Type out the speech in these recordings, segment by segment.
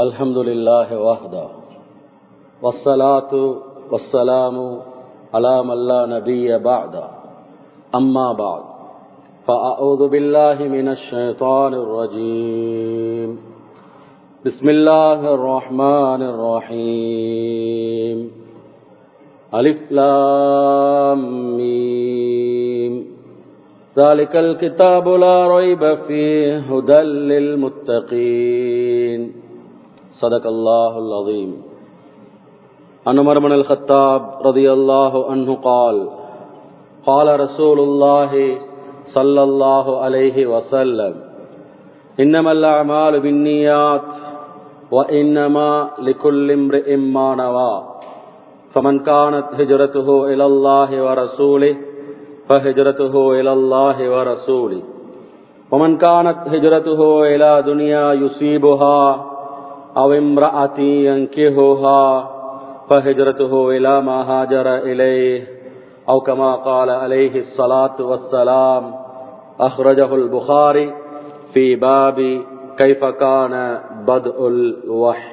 الحمد لله وحده والصلاة والسلام على من لا نبي بعد أما بعد فأعوذ بالله من الشيطان الرجيم بسم الله الرحمن الرحيم ألف لام ميم ذلك الكتاب لا ريب فيه هدى للمتقين صدق الله العظيم عن عمر بن الخطاب رضي الله عنه قال قال رسول الله صلى الله عليه وسلم إنما الأعمال بالنيات وإنما لكل امرئ ما نوى فمن كانت هجرته إلى الله ورسوله فهجرته إلى الله ورسوله ومن كانت هجرته إلى دنيا يصيبها أو امرأة ينكهها فهجرته إلى ما هاجر إليه أو كما قال عليه الصلاة والسلام أخرجه البخاري في باب كيف كان بدء الوحي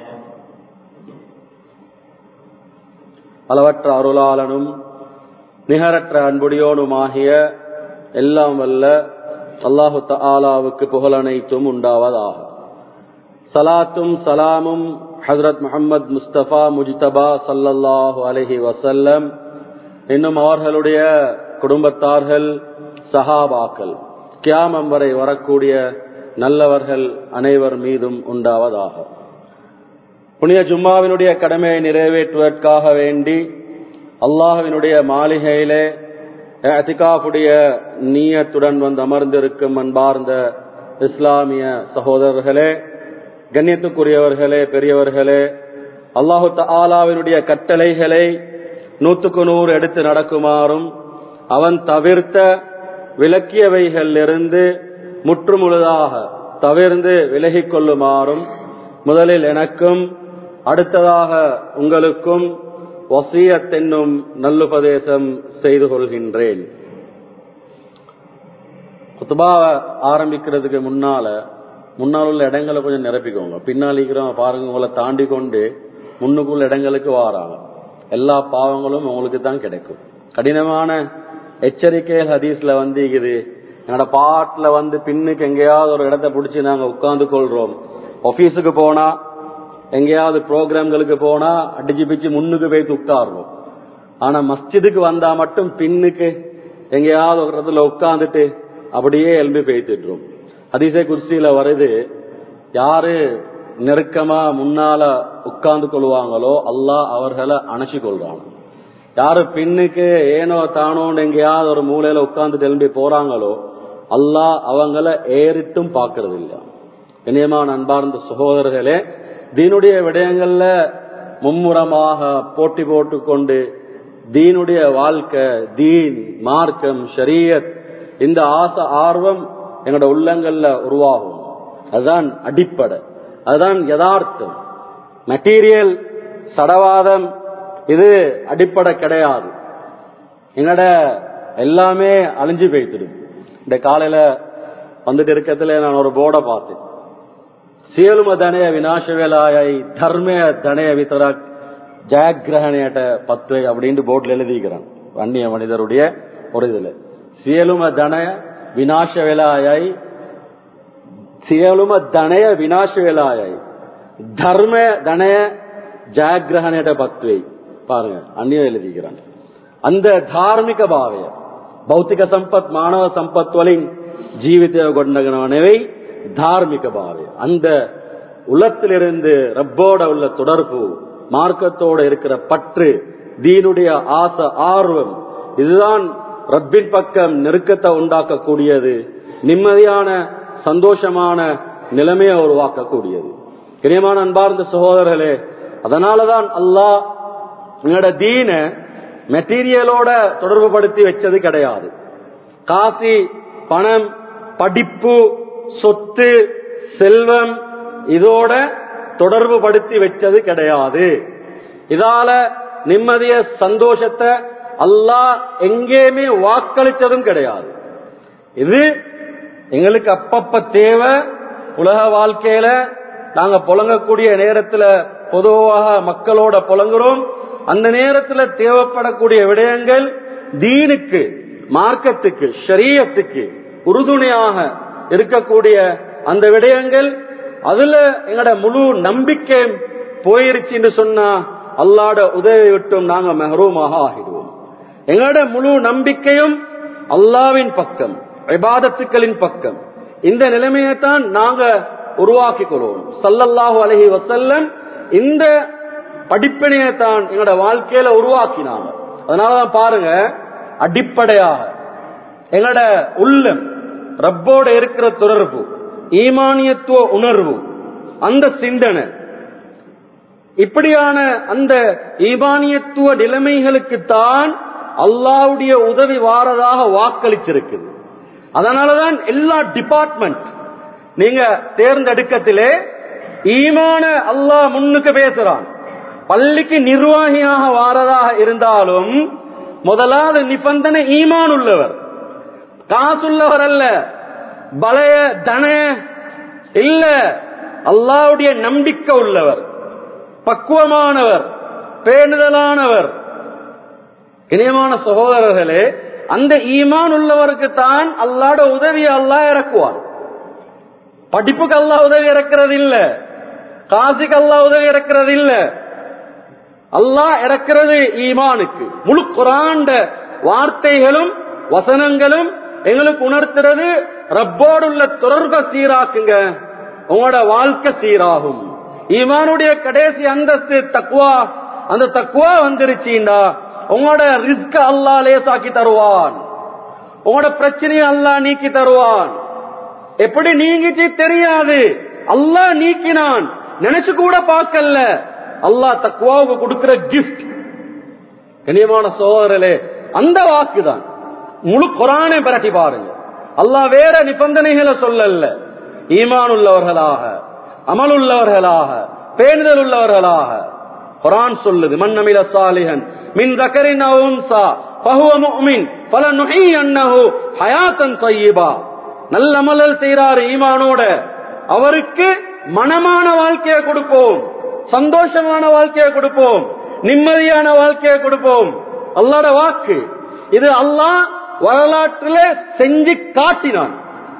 அளவற்ற அருளாளனும் நிகரற்ற அன்புடையோனுமாகிய எல்லாம் வல்ல அல்லாஹு தாலாவுக்கு புகழனைத்தும் உண்டாவதாக சலாத்தும் சலாமும் ஹசரத் முகமது முஸ்தபா முஜ்தபா சல்லல்லாஹு அலஹி வசல்லம் இன்னும் அவர்களுடைய குடும்பத்தார்கள் சஹாபாக்கள் கியாமம் வரை வரக்கூடிய நல்லவர்கள் அனைவர் மீதும் உண்டாவதாக புனித ஜும்மாவினுடைய கடமையை நிறைவேற்றுவதற்காக வேண்டி அல்லாஹுவினுடைய மாளிகையிலே அத்திகாஃபுடைய நீயத்துடன் வந்து அமர்ந்திருக்கும் அன்பார்ந்த இஸ்லாமிய சகோதரர்களே கண்ணியத்துக்குரியவர்களே பெரியவர்களே அல்லாஹு ஆலாவினுடைய கட்டளைகளை நூற்றுக்கு நூறு எடுத்து நடக்குமாறும் அவன் தவிர்த்த விலக்கியவைகளிலிருந்து முற்றுமுழுதாக தவிர்ந்து விலகிக் கொள்ளுமாறும் முதலில் எனக்கும் அடுத்ததாக உங்களுக்கும் வசியத்தென்னும் நல்லுபதேசம் செய்து கொள்கின்றேன் குத்துபாவை ஆரம்பிக்கிறதுக்கு முன்னால முன்னால் உள்ள இடங்களை கொஞ்சம் நிரப்பிக்கோங்க பின்னால் இருக்கிறவங்க பாருங்க உங்களை தாண்டி கொண்டு முன்னுக்குள்ள இடங்களுக்கு வாராங்க எல்லா பாவங்களும் உங்களுக்கு தான் கிடைக்கும் கடினமான எச்சரிக்கை ஹதீஸ்ல வந்து இது என்னோட பாட்டுல வந்து பின்னுக்கு எங்கேயாவது ஒரு இடத்த பிடிச்சி நாங்க உட்கார்ந்து கொள்றோம் ஆபீஸுக்கு போனா எங்கேயாவது ப்ரோக்ராம்களுக்கு போனா அடிச்சு பிச்சு முன்னுக்கு போய் உட்காடுறோம் ஆனா மஸ்ஜிதுக்கு வந்தா மட்டும் பின்னுக்கு எங்கேயாவது ஒரு இடத்துல உட்காந்துட்டு அப்படியே எலும்பி பேய்த்துட்டுரும் அதிசய குர்சியில வருது யாரு நெருக்கமா முன்னால உட்கார்ந்து கொள்வாங்களோ அல்லாஹ் அவர்களை அணைச்சு கொள்றாங்க யாரு பின்னுக்கு ஏனோ தானோன்னு எங்கேயாவது ஒரு மூலையில உட்கார்ந்து எழும்பி போறாங்களோ அல்லாஹ் அவங்கள ஏறிட்டும் பாக்குறது இல்ல இனியமான அன்பார்ந்த சகோதரர்களே தீனுடைய விடயங்கள்ல மும்முரமாக போட்டி போட்டுக்கொண்டு தீனுடைய வாழ்க்கை தீன் மார்க்கம் ஷரியத் இந்த ஆசை ஆர்வம் எங்களோட உள்ளங்கள்ல உருவாகும் அதுதான் அடிப்படை அதுதான் யதார்த்தம் மெட்டீரியல் சடவாதம் இது அடிப்படை கிடையாது எங்கட எல்லாமே அழிஞ்சு போய்த்திடும் இந்த காலையில வந்துட்டு இருக்கிறதுல நான் ஒரு போர்டை பார்த்தேன் සියලුම ධනය විනාශ වෙලායයි ධර්මය ධනය විතරක් ஜெயகிரகணையட்ட பத்து அப்படின்னு போர்ட்ல எழுதிக்கிறான் வன்னிய மனிதருடைய ஒரு இதுல සියලුම ධනය විනාශ වෙලායයි සියලුම ධනය විනාශ වෙලායයි ධර්මය ධනය ஜெயகிரகணையட்ட பத்து பாருங்க அந்நிய எழுதிக்கிறான் அந்த தார்மிக பாவය ಭೌತಿಕ ಸಂಪತ್ ಮಾನವ ಸಂಪತ್ ವಲಿನ್ ಜೀವಿತ கொண்டகனவை தார்மிக பாவை அந்த உலத்திலிருந்து ரப்போட உள்ள தொடர்பு மார்க்கத்தோட இருக்கிற பற்று தீனுடைய ஆசை ஆர்வம் இதுதான் ரப்பின் பக்கம் நெருக்கத்தை உண்டாக்கக்கூடியது நிம்மதியான சந்தோஷமான நிலைமையை உருவாக்கக்கூடியது கிரியமான அன்பார்ந்த சகோதரர்களே அதனாலதான் அல்லாஹ் எங்களோட தீன மெட்டீரியலோட தொடர்பு படுத்தி வச்சது கிடையாது காசி பணம் படிப்பு சொத்து செல்வம் இதோட தொடர்பு படுத்தி வச்சது கிடையாது இதால நிம்மதிய சந்தோஷத்தை அல்லாஹ் எங்கேயுமே வாக்களிச்சதும் கிடையாது இது எங்களுக்கு அப்பப்ப தேவை உலக வாழ்க்கையில நாங்க புழங்கக்கூடிய நேரத்துல பொதுவாக மக்களோட புழங்குறோம் அந்த நேரத்துல தேவைப்படக்கூடிய விடயங்கள் தீனுக்கு மார்க்கத்துக்கு ஷரியத்துக்கு உறுதுணையாக இருக்கக்கூடிய அந்த விடயங்கள் அதுல எங்கட முழு நம்பிக்கை போயிருச்சுன்னு சொன்னா அல்லாட உதவி விட்டும் நாங்க மெஹரூமாக ஆகிடுவோம் எங்களோட முழு நம்பிக்கையும் அல்லாவின் பக்கம் இபாதத்துக்களின் பக்கம் இந்த நிலைமையைத்தான் நாங்க உருவாக்கி கொள்வோம் சல்லல்லாஹு அலஹி வசல்லம் இந்த படிப்பினையை தான் எங்களோட வாழ்க்கையில உருவாக்கினாங்க அதனாலதான் பாருங்க அடிப்படையாக எங்களோட உள்ளம் ரப்போட இருக்கிற தொடர்பு ஈமானியத்துவ உணர்வு அந்த சிந்தனை இப்படியான அந்த ஈமானியத்துவ நிலைமைகளுக்கு தான் அல்லாவுடைய உதவி வாரதாக வாக்களிச்சிருக்குது அதனாலதான் எல்லா டிபார்ட்மெண்ட் நீங்க தேர்ந்தெடுக்கத்திலே ஈமான அல்லாஹ் முன்னுக்கு பேசுறான் பள்ளிக்கு நிர்வாகியாக வாரதாக இருந்தாலும் முதலாவது நிபந்தனை ஈமான் உள்ளவர் காசுள்ளவர் அல்ல பலய தன இல்ல அல்லாவுடைய நம்பிக்கை உள்ளவர் பக்குவமானவர் பேணுதலானவர் இணையமான சகோதரர்களே அந்த ஈமான் உள்ளவருக்கு தான் அல்லாட உதவி அல்லாஹ் இறக்குவான் படிப்புக்கு அல்லாஹ் உதவி இறக்கிறது இல்ல காசுக்கு அல்லாஹ் உதவி இறக்கிறது இல்ல அல்லாஹ் இறக்கிறது ஈமானுக்கு முழு குராண்ட வார்த்தைகளும் வசனங்களும் எங்களுக்கு உணர்த்துறது ரப்போடு உள்ள தொடர்பை சீராக்குங்க உங்களோட வாழ்க்கை சீராகும் ஈமானுடைய கடைசி அந்தஸ்து தக்குவா அந்த தக்குவா வந்துருச்சுண்டா உங்களோட ரிஸ்க அல்லா லேசாக்கி தருவான் உங்களோட பிரச்சனையை அல்லா நீக்கி தருவான் எப்படி நீங்கிச்சு தெரியாது அல்லாஹ் நீக்கினான் நினைச்சு கூட பார்க்கல அல்லாஹ் தக்குவாவுக்கு கொடுக்கிற கிஃப்ட் கனியமான சோதரலே அந்த வாக்குதான் முழு குரானை பிரட்டி பாருங்க அல்லாஹ் வேற நிபந்தனைகளை சொல்லல ஈமான் உள்ளவர்களாக அமல் உள்ளவர்களாக பேணுதல் உள்ளவர்களாக குரான் சொல்லுது மன்னமில சாலிஹன் மின் தக்கரின் அவுன்சா பகுவ முஃமின் பல நுகை அன்னஹு ஹயாத்தன் தையிபா நல்ல அமலல் செய்யறாரு ஈமானோட அவருக்கு மனமான வாழ்க்கையை கொடுப்போம் சந்தோஷமான வாழ்க்கையை கொடுப்போம் நிம்மதியான வாழ்க்கையை கொடுப்போம் அல்லாட வாக்கு இது அல்லாஹ் வரலாற்றில் செஞ்சு காட்டினான்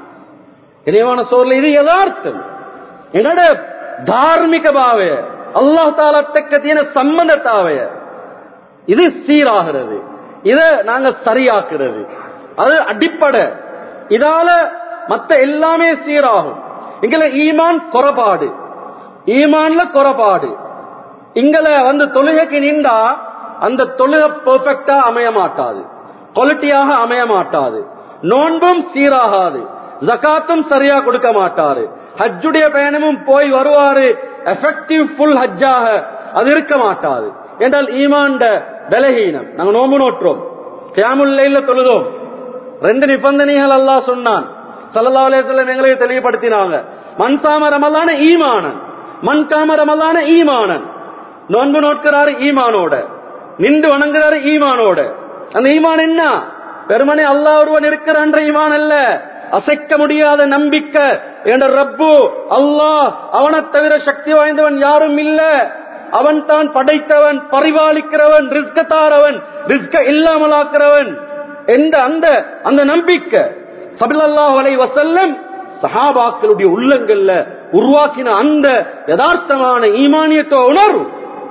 இறைவான சோர்ல இது யதார்த்தம் என்னோட ಧಾರ್ಮಿಕ ಭಾವಯ ಅಲ್ಲಾಹ್ ತಾಲ ತೆಕ್ಕತಿನ ಸಂಬಂಧத்தாவைய இது சீராகிறது இத நாங்க சரியாக்குறது அது அடிப்படை இதால மத்த எல்லாமே சீராகும் இங்கல ஈமான் குறைபாடு ஈமான்ல குறைபாடு இங்கல வந்து தொழுகைக்கு நின்றா அந்த தொழுகை பெர்ஃபெக்டா அமைய மாட்டாது குவாலிட்டியாக அமைய மாட்டாது நோன்பும் சீராகாது ஜகாத்தும் சரியா கொடுக்க மாட்டாரு ஹஜ்ஜுடைய பயணமும் போய் வருவாரு எஃபெக்டிவ் ஃபுல் ஹஜ்ஜாக அது இருக்க மாட்டாது என்றால் ஈமாண்ட பலகீனம் நாங்க நோம்பு நோற்றோம் கியாமுல்லைல தொழுதோம் ரெண்டு நிபந்தனைகள் அல்லாஹ் சொன்னான் சல்லா அலேஸ்லம் எங்களுக்கு தெளிவுபடுத்தினாங்க மண்சாம ரமலான ஈமானன் மண் காம ரமலான ஈமானன் நோன்பு நோட்கிறாரு ஈமானோட நின்று வணங்குறாரு ஈமானோட அந்த ஈமான் என்ன பெருமனே அல்லாஹ் ஒருவன் இருக்கிறான்ற ஈமான் அல்ல அசைக்க முடியாத நம்பிக்கை என்ற ரப்பு அல்லாஹ் அவனை தவிர சக்தி வாய்ந்தவன் யாரும் இல்ல அவன் தான் படைத்தவன் பரிபாலிக்கிறவன் ரிஸ்க தாரவன் ரிஸ்க இல்லாமலாக்கிறவன் என்ற அந்த அந்த நம்பிக்கை சபிலல்லாஹ் அலை வசல்லம் சஹாபாக்களுடைய உள்ளங்கள்ல உருவாக்கின அந்த யதார்த்தமான ஈமானியத்துவ உணர்வு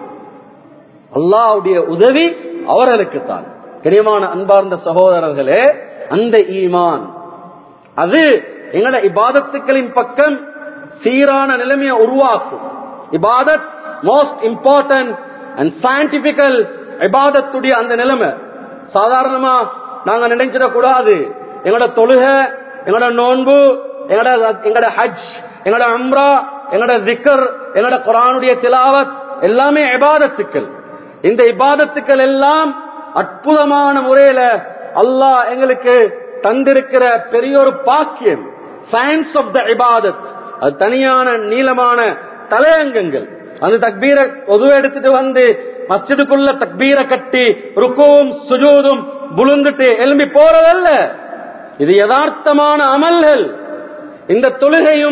அல்லாவுடைய உதவி அவர்களுக்குத்தான் கனியமான அன்பார்ந்த சகோதரர்களே அந்த ஈமான் அது எங்கட இபாதத்துக்களின் பக்கம் சீரான நிலைமையை உருவாக்கும் இபாதத் மோஸ்ட் இம்பார்ட்டன்ட் அண்ட் சயின்டிபிக்கல் இபாதத்துடைய அந்த நிலைமை சாதாரணமா நாங்க நினைச்சிடக் கூடாது எங்களோட தொழுகை எங்களோட நோன்பு எங்களோட எங்களோட ஹஜ் எங்களோட அம்ரா எங்களோட திக்கர் எங்களோட குரானுடைய திலாவத் எல்லாமே இபாதத்துக்கள் இந்த இபாதத்துக்கள் எல்லாம் அற்புதமான முறையில அல்லாஹ் எங்களுக்கு தந்திருக்கிற பெரிய ஒரு பாக்கியம் சயின்ஸ் ஆஃப் த இபாதத் அது தனியான நீளமான தலையங்கங்கள் அந்த தக்பீரை ஒதுவ எடுத்துட்டு வந்து மஸ்ஜிதுக்குள்ள தக்பீரை கட்டி ருக்கும் சுஜூதும் புழுந்துட்டு எழும்பி போறதல்ல இது யதார்த்தமான அமல்கள் இந்த தொழுகையும்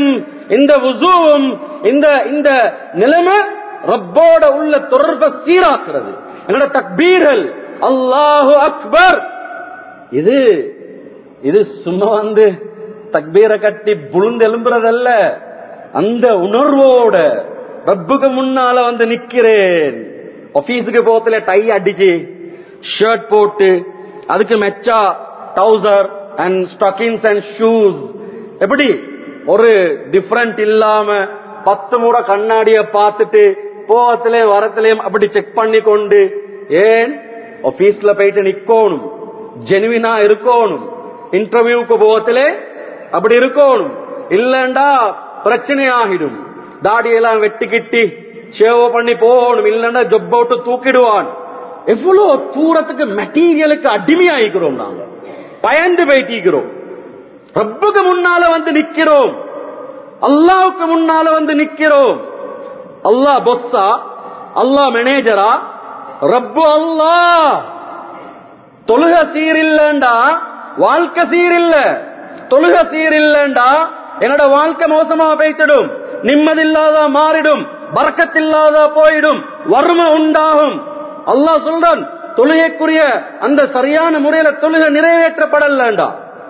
இந்த வுசுவும் இந்த இந்த நிலைமை ரப்போட உள்ள தொடர்பை சீராக்குறது எங்களோட தக்பீர்கள் அல்லாஹு அக்பர் இது இது சும்மா வந்து தக்பீரை கட்டி புழுந்து எழும்புறதல்ல அந்த உணர்வோட ரப்புக்கு முன்னால வந்து நிக்கிறேன் ஆபீஸுக்கு போகத்துல டை அடிச்சு ஷர்ட் போட்டு அதுக்கு மெச்சா trouser and stockings and shoes எப்படி ஒரு டிஃபரண்ட் இல்லாம பத்து முறை கண்ணாடிய பார்த்துட்டு போகத்திலேயும் வரத்திலையும் அப்படி செக் பண்ணி கொண்டு ஏன் ஆபீஸ்ல போயிட்டு நிக்கணும் ஜெனுவினா இருக்கணும் இன்டர்வியூக்கு போகத்திலே அப்படி இருக்கணும் இல்லண்டா பிரச்சனை ஆகிடும் தாடியெல்லாம் வெட்டி கிட்டி சேவ் பண்ணி போகணும் இல்லன்னா ஜொப் அவுட்டு தூக்கிடுவான் எவ்வளவு தூரத்துக்கு மெட்டீரியலுக்கு அடிமையாயிக்கிறோம் நாங்க பயந்து போயிட்டிருக்கிறோம் ரப்புக்கு முன்னால வந்து நிக்கிறோம் அல்லாவுக்கு முன்னால வந்து நிக்கிறோம் அல்லாஹ் பொஸ்ஸா அல்லாஹ் மேனேஜரா ரப்பு அல்லாஹ் தொழுக சீரில்லண்டா வாழ்க்கை சீரில்ல தொழுக சீரில்லண்டா என்னோட வாழ்க்கை மோசமா போய்த்திடும் நிம்மதில்லாத மாறிடும் பறக்கத்தில்லாத போயிடும் வறுமை உண்டாகும் அல்லாஹ் சொல்றான் தொழுகைக்குரிய அந்த சரியான முறையில தொழுகை நிறைவேற்றப்படலண்டா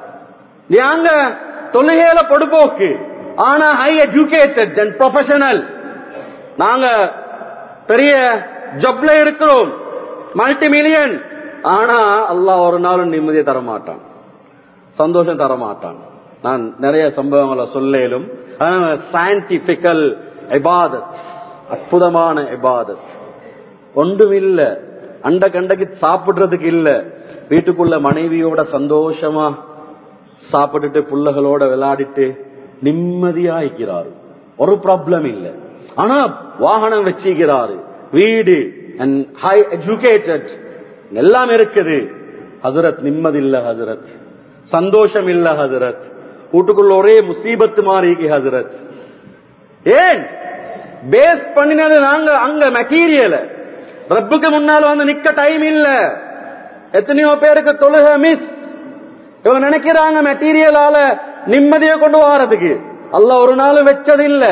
நாங்க தொழுகையில பொடுபோக்கு ஆனா ஹை எஜுகேட்டட் அண்ட் ப்ரொஃபஷனல் நாங்க பெரிய ஜப்ல இருக்கிறோம் மல்டி மில்லியன் ஆனா அல்லாஹ் ஒரு நாளும் நிம்மதியை தரமாட்டான் சந்தோஷம் தரமாட்டான் நான் நிறைய சம்பவங்களை சொல்லேலும் சயின்டிபிக்கல் இபாதத் அற்புதமான இபாதத் ஒன்றும் இல்ல அண்ட கண்டக்கு சாப்பிடுறதுக்கு இல்ல வீட்டுக்குள்ள மனைவியோட சந்தோஷமா சாப்பிட்டுட்டு புள்ளகளோட விளையாடிட்டு நிம்மதியா இருக்கிறாரு ஒரு ப்ராப்ளம் இல்ல ஆனா வாகனம் வச்சிருக்கிறாரு வீடு அண்ட் ஹை எஜுகேட்டட் எல்லாம் இருக்குது ஹசரத் நிம்மதி இல்ல ஹசரத் சந்தோஷம் இல்ல ஹசரத் வீட்டுக்குள்ள ஒரே முசீபத்து மாறி ஹசரத் ஏன் பேஸ் பண்ணினது நாங்க அங்க மெட்டீரியல் ரப்புக்கு முன்னால வந்து நிக்க டைம் இல்ல எத்தனையோ பேருக்கு தொழுக மிஸ் இவங்க நினைக்கிறாங்க மெட்டீரியலால நிம்மதியை கொண்டு வாரதுக்கு அல்ல ஒரு நாள் வச்சது இல்ல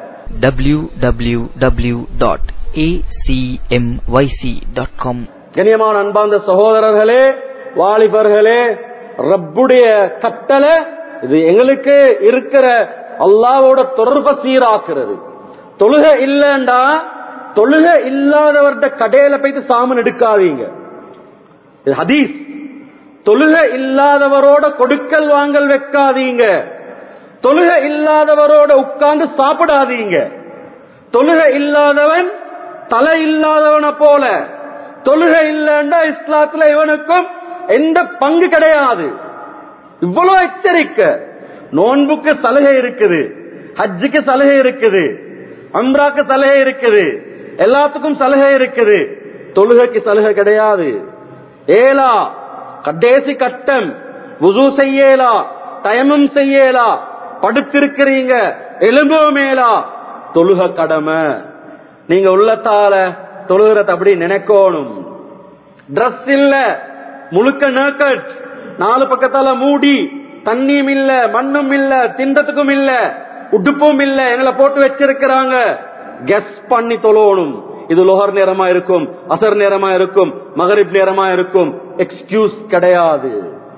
www.acmyc.com கண்ணியமான அன்பார்ந்த சகோதரர்களே வாலிபர்களே ரப்புடைய கட்டளை இது எங்களுக்கு இருக்கிற அல்லாவோட தொடர்பை சீராக்குறது தொழுகை இல்லண்டா தொழுகை இல்லாதவர்கிட்ட கடையில போயிட்டு சாமன் எடுக்காதீங்க இது ஹதீஸ் தொழுகை இல்லாதவரோட கொடுக்கல் வாங்கல் வைக்காதீங்க தொழுகை இல்லாதவரோட உட்கார்ந்து சாப்பிடாதீங்க தொழுகை இல்லாதவன் தலை இல்லாதவனை போல தொழுகை இல்லைன்னா இஸ்லாத்துல இவனுக்கும் எந்த பங்கு கிடையாது இவ்வளவு எச்சரிக்கை நோன்புக்கு சலுகை இருக்குது ஹஜ்ஜுக்கு சலுகை இருக்குது அம்ராக்கு சலுகை இருக்குது எல்லாத்துக்கும் சலுகை இருக்குது தொழுகைக்கு சலுகை கிடையாது ஏலா கடைசி கட்டம் வுசு செய்யலா தயமம் செய்யலா படுத்திருக்கிறீங்க எலும்பு மேலா தொழுக கடமை நீங்க உள்ளத்தால தொழுகிறத அப்படி நினைக்கணும் டிரஸ் இல்ல முழுக்க நேக்கட் நாலு பக்கத்தால மூடி தண்ணியும் இல்ல மண்ணும் இல்ல திண்டத்துக்கும் இல்ல உடுப்பும் இல்ல எங்களை போட்டு வச்சிருக்கிறாங்க கெஸ் பண்ணி தொழணும் இது லோஹர் நேரமா இருக்கும் அசர் நேரமா இருக்கும் மகரிப் நேரமா இருக்கும் எக்ஸ்கியூஸ் கிடையாது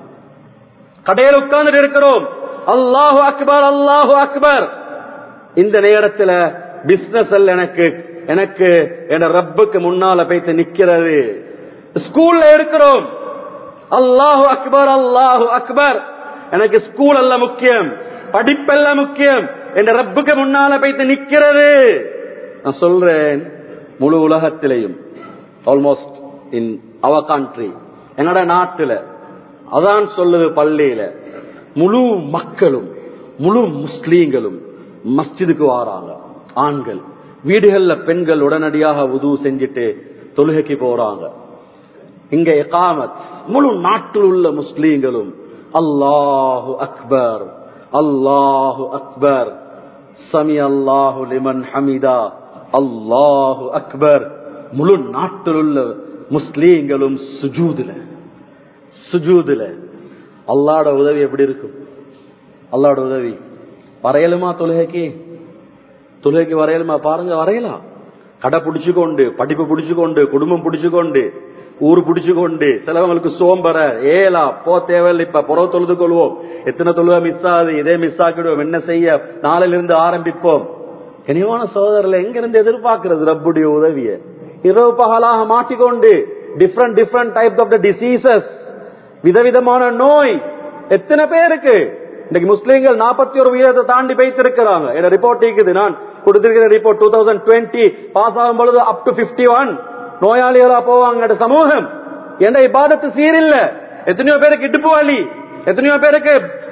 கடையில் உட்கார்ந்துட்டு இருக்கிறோம் அல்லாஹு அக்பர் அல்லாஹு அக்பர் இந்த நேரத்துல பிசினஸ் எனக்கு எனக்கு என் ரப்புக்கு முன்னால போய்த்து நிக்கிறது ஸ்கூல்ல இருக்கிறோம் அல்லாஹு அக்பர் அல்லாஹு அக்பர் எனக்கு ஸ்கூல் அல்ல முக்கியம் படிப்பல்ல முக்கியம் என் ரப்புக்கு முன்னால போய்த்து நிக்கிறது நான் சொல்றேன் முழு உலகத்திலையும் ஆல்மோஸ்ட் இன் அவர் கண்ட்ரி என்னோட நாட்டுல அதான் சொல்லுது பள்ளியில முழு மக்களும் முழு முஸ்லீம்களும் மஸ்ஜிதுக்கு வாராங்க ஆண்கள் வீடுகள்ல பெண்கள் உடனடியாக உது செஞ்சுட்டு தொழுகைக்கு போறாங்க இங்க எகாமத் முழு நாட்டில் உள்ள முஸ்லீம்களும் அல்லாஹு அக்பர் அல்லாஹு அக்பர் சமி அல்லாஹு லிமன் ஹமிதா அல்லாஹு அக்பர் முழு நாட்டில் உள்ள முஸ்லீம்களும் சுஜூதுல சுஜூதுல அல்லாட உதவி எப்படி இருக்கும் அல்லாட உதவி வரையலுமா தொழுகைக்கு தொழுகைக்கு வரையலுமா பாருங்க வரையலாம் கடை பிடிச்சுக்கொண்டு படிப்பு பிடிச்சுக்கொண்டு குடும்பம் பிடிச்சுக்கொண்டு ஊர் பிடிச்சுக்கொண்டு சிலவங்களுக்கு சோம்பர ஏலா போ தேவையில்லை இப்ப புறவு தொழுது கொள்வோம் எத்தனை தொழுவ மிஸ் ஆகுது இதே மிஸ் ஆக்கிடுவோம் என்ன செய்ய நாளிலிருந்து இருந்து ஆரம்பிப்போம் கனிவான சோதரில் எங்க இருந்து எதிர்பார்க்கிறது ரப்புடைய உதவிய இரவு பகலாக மாட்டிக்கொண்டு different different type of the diseases விதவிதமான நோய் எத்தனை பேருக்கு இன்னைக்கு முஸ்லீம்கள் நாற்பத்தி ஒரு வீதத்தை தாண்டி வைத்திருக்கிறாங்க என்ன ரிப்போர்ட் இருக்குது நான் கொடுத்திருக்கிற report two thousand twenty pass ஆகும் பொழுது அப் டு பிப்டி ஒன் நோயாளிகளா போவாங்க சமூகம் என்ற இப்பாதத்து சீரில்ல எத்தனையோ பேருக்கு இடுப்பு வலி எத்தனையோ பேருக்கு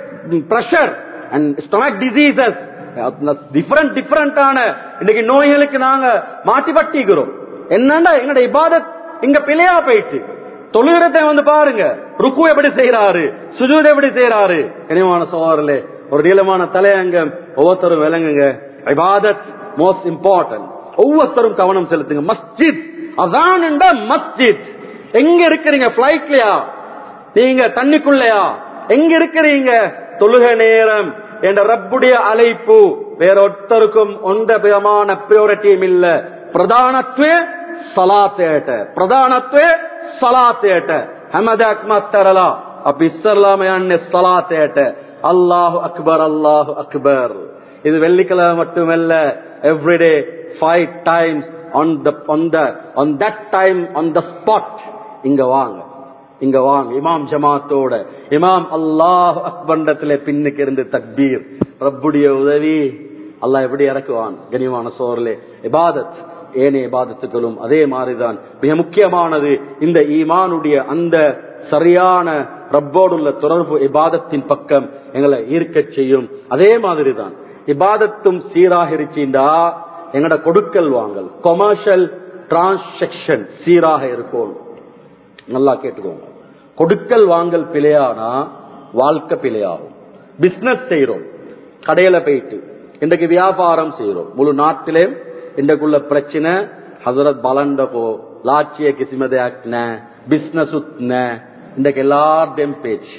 pressure and stomach diseases different டிஃபரெண்டான இன்னைக்கு நோய்களுக்கு நாங்க மாட்டி பட்டிக்கிறோம் என்னண்டா எங்கட இபாதத் இங்க பிழையா போயிட்டு தொழுகிறத்தை வந்து பாருங்க ருக்கு எப்படி செய்யறாரு சுஜூத் எப்படி செய்யறாரு கனிவான சோதரிலே ஒரு நீளமான தலையங்கம் ஒவ்வொருத்தரும் விளங்குங்க இபாதத் மோஸ்ட் இம்பார்ட்டன்ட் ஒவ்வொருத்தரும் கவனம் செலுத்துங்க மஸ்ஜித் அதான் மஸ்ஜித் எங்க இருக்கிறீங்க பிளைட்லயா நீங்க தண்ணிக்குள்ளையா எங்க இருக்கிறீங்க தொழுக நேரம் என்ற ரப்புடைய அழைப்பு வேற ஒருத்தருக்கும் எந்த விதமான பிரியோரிட்டியும் இல்ல பிரதானத்துவ சலாத்தேட்ட பிரதானத்துவ சலாத்தேட்ட ஹமதக் மத்தரலா அப்ப இஸ்லாமையான சலாத்தேட்ட அல்லாஹு அக்பர் அல்லாஹு அக்பர் இது வெள்ளிக்கிழமை மட்டுமல்ல everyday five times on the on the on that time on the spot இங்க வாங்க இங்க வாங்க இமாம் ஜமாத்தோட இமாம் அல்லாஹ் அக்பண்டத்துல பின்னுக்கு இருந்து தக்பீர் ரப்புடைய உதவி அல்லாஹ் எப்படி இறக்குவான் கனிவான சோர்லே இபாதத் ஏனைய இபாதத்துகளும் அதே மாதிரிதான் மிக முக்கியமானது இந்த ஈமானுடைய அந்த சரியான ரப்போடுள்ள தொடர்பு இபாதத்தின் பக்கம் எங்களை ஈர்க்க செய்யும் அதே மாதிரிதான் இபாதத்தும் சீராக இருச்சின்றா எங்கட கொடுக்கல் வாங்கல் கொமர்ஷியல் டிரான்சாக்சன் சீராக இருக்கும் நல்லா கேட்டுக்கோங்க கொடுக்கல் வாங்கல் பிழையானா வாழ்க்கை பிழையாகும் பிசினஸ் செய்யறோம் கடையில போயிட்டு இன்றைக்கு வியாபாரம் செய்யறோம் முழு நாட்டிலே இன்றைக்குள்ள பிரச்சனை ஹசரத் பலண்ட போ லாட்சிய கிசிமதே ஆக்ன பிசினஸ் உத்ன இன்றைக்கு எல்லார்டையும் பேச்சு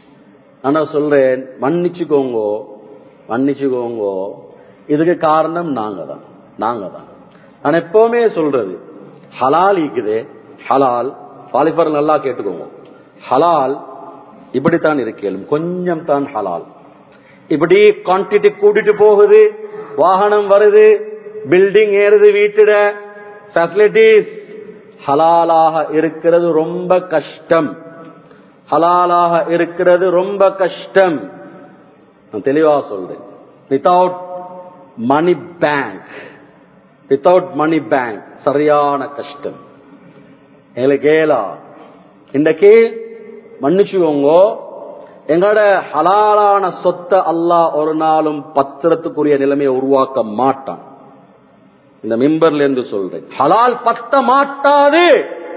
ஆனா சொல்றேன் மன்னிச்சுக்கோங்க மன்னிச்சுக்கோங்க இதுக்கு காரணம் நாங்க தான் நாங்க தான் நான் எப்பவுமே சொல்றது ஹலால் இருக்குது ஹலால் வாலிபர் நல்லா கேட்டுக்கோங்க ஹலால் இப்படித்தான் இருக்கேன் கொஞ்சம் தான் ஹலால் இப்படி குவான்டிட்டி கூட்டிட்டு போகுது வாகனம் வருது பில்டிங் ஏறுது வீட்டுட ஃபெசிலிட்டிஸ் ஹலாலாக இருக்கிறது ரொம்ப கஷ்டம் ஹலாலாக இருக்கிறது ரொம்ப கஷ்டம் நான் தெளிவா சொல்றேன் without money bank without money bank சரியான கஷ்டம் எங்களுக்கு ஏலா இன்றைக்கு மன்னிச்சுக்கோங்க எங்களோட ஹலாலான சொத்தை அல்லாஹ் ஒரு நாளும் பத்திரத்துக்குரிய நிலைமையை உருவாக்க மாட்டான் இந்த மிம்பர்ல இருந்து சொல்றேன் ஹலால் பத்த மாட்டாது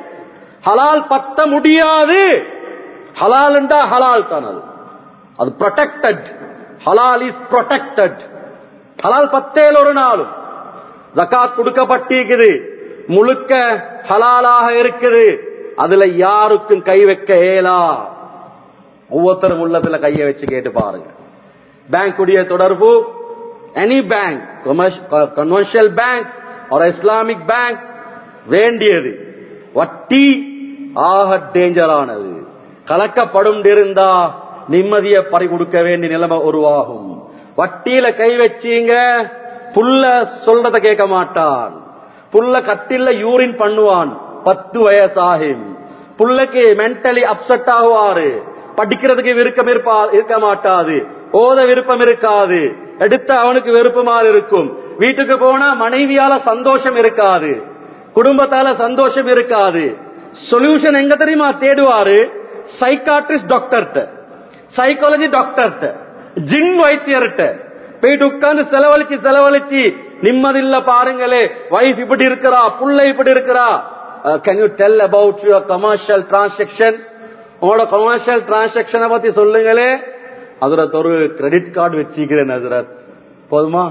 ஹலால் பத்த முடியாது ஹலால் என்றா ஹலால் தான் அது அது ப்ரொடெக்டட் ஹலால் இஸ் ப்ரொடெக்டட் ஹலால் பத்தேல் ஒரு நாளும் ஜக்காத் கொடுக்கப்பட்டிருக்குது முழுக்க ஹலாலாக இருக்குது அதுல யாருக்கும் கை வைக்க இயலா ஒவ்வொருத்தரும் உள்ளத்துல கையை வச்சு கேட்டு பாருங்க பேங்க் உடைய தொடர்பு எனி பேங்க் கமர்ஷியல் பேங்க் ஒரு இஸ்லாமிக் பேங்க் வேண்டியது வட்டி ஆக டேஞ்சரானது கலக்கப்படும் இருந்தா நிம்மதியை பறி கொடுக்க வேண்டிய நிலைமை உருவாகும் வட்டியில கை வச்சீங்க புல்ல சொல்றத கேட்க மாட்டான் புல்ல கட்டில யூரின் பண்ணுவான் பத்து வயசாகும் புள்ளைக்கு மென்டலி அப்செட் ஆகுவாரு படிக்கிறதுக்கு விருப்பம் இருப்பா இருக்க மாட்டாது ஓத விருப்பம் இருக்காது எடுத்த அவனுக்கு வெறுப்புமாறு இருக்கும் வீட்டுக்கு போனா மனைவியால சந்தோஷம் இருக்காது குடும்பத்தால சந்தோஷம் இருக்காது சொல்யூஷன் எங்க தெரியுமா தேடுவாரு சைக்காட்ரிஸ்ட் டாக்டர்கிட்ட சைக்காலஜி டாக்டர்கிட்ட ஜின் வைத்தியர்கிட்ட போயிட்டு உட்கார்ந்து செலவழிச்சு செலவழிச்சு நிம்மதில்ல பாருங்களே வைஃப் இப்படி இருக்கிறா புள்ள இப்படி இருக்கிறா can you tell about your commercial transaction உங்களோட கமர்ஷியல் டிரான்சாக்சனை பத்தி சொல்லுங்களே அதுரத் ஒரு கிரெடிட் கார்டு வச்சுக்கிறேன் அதுரத் போதுமா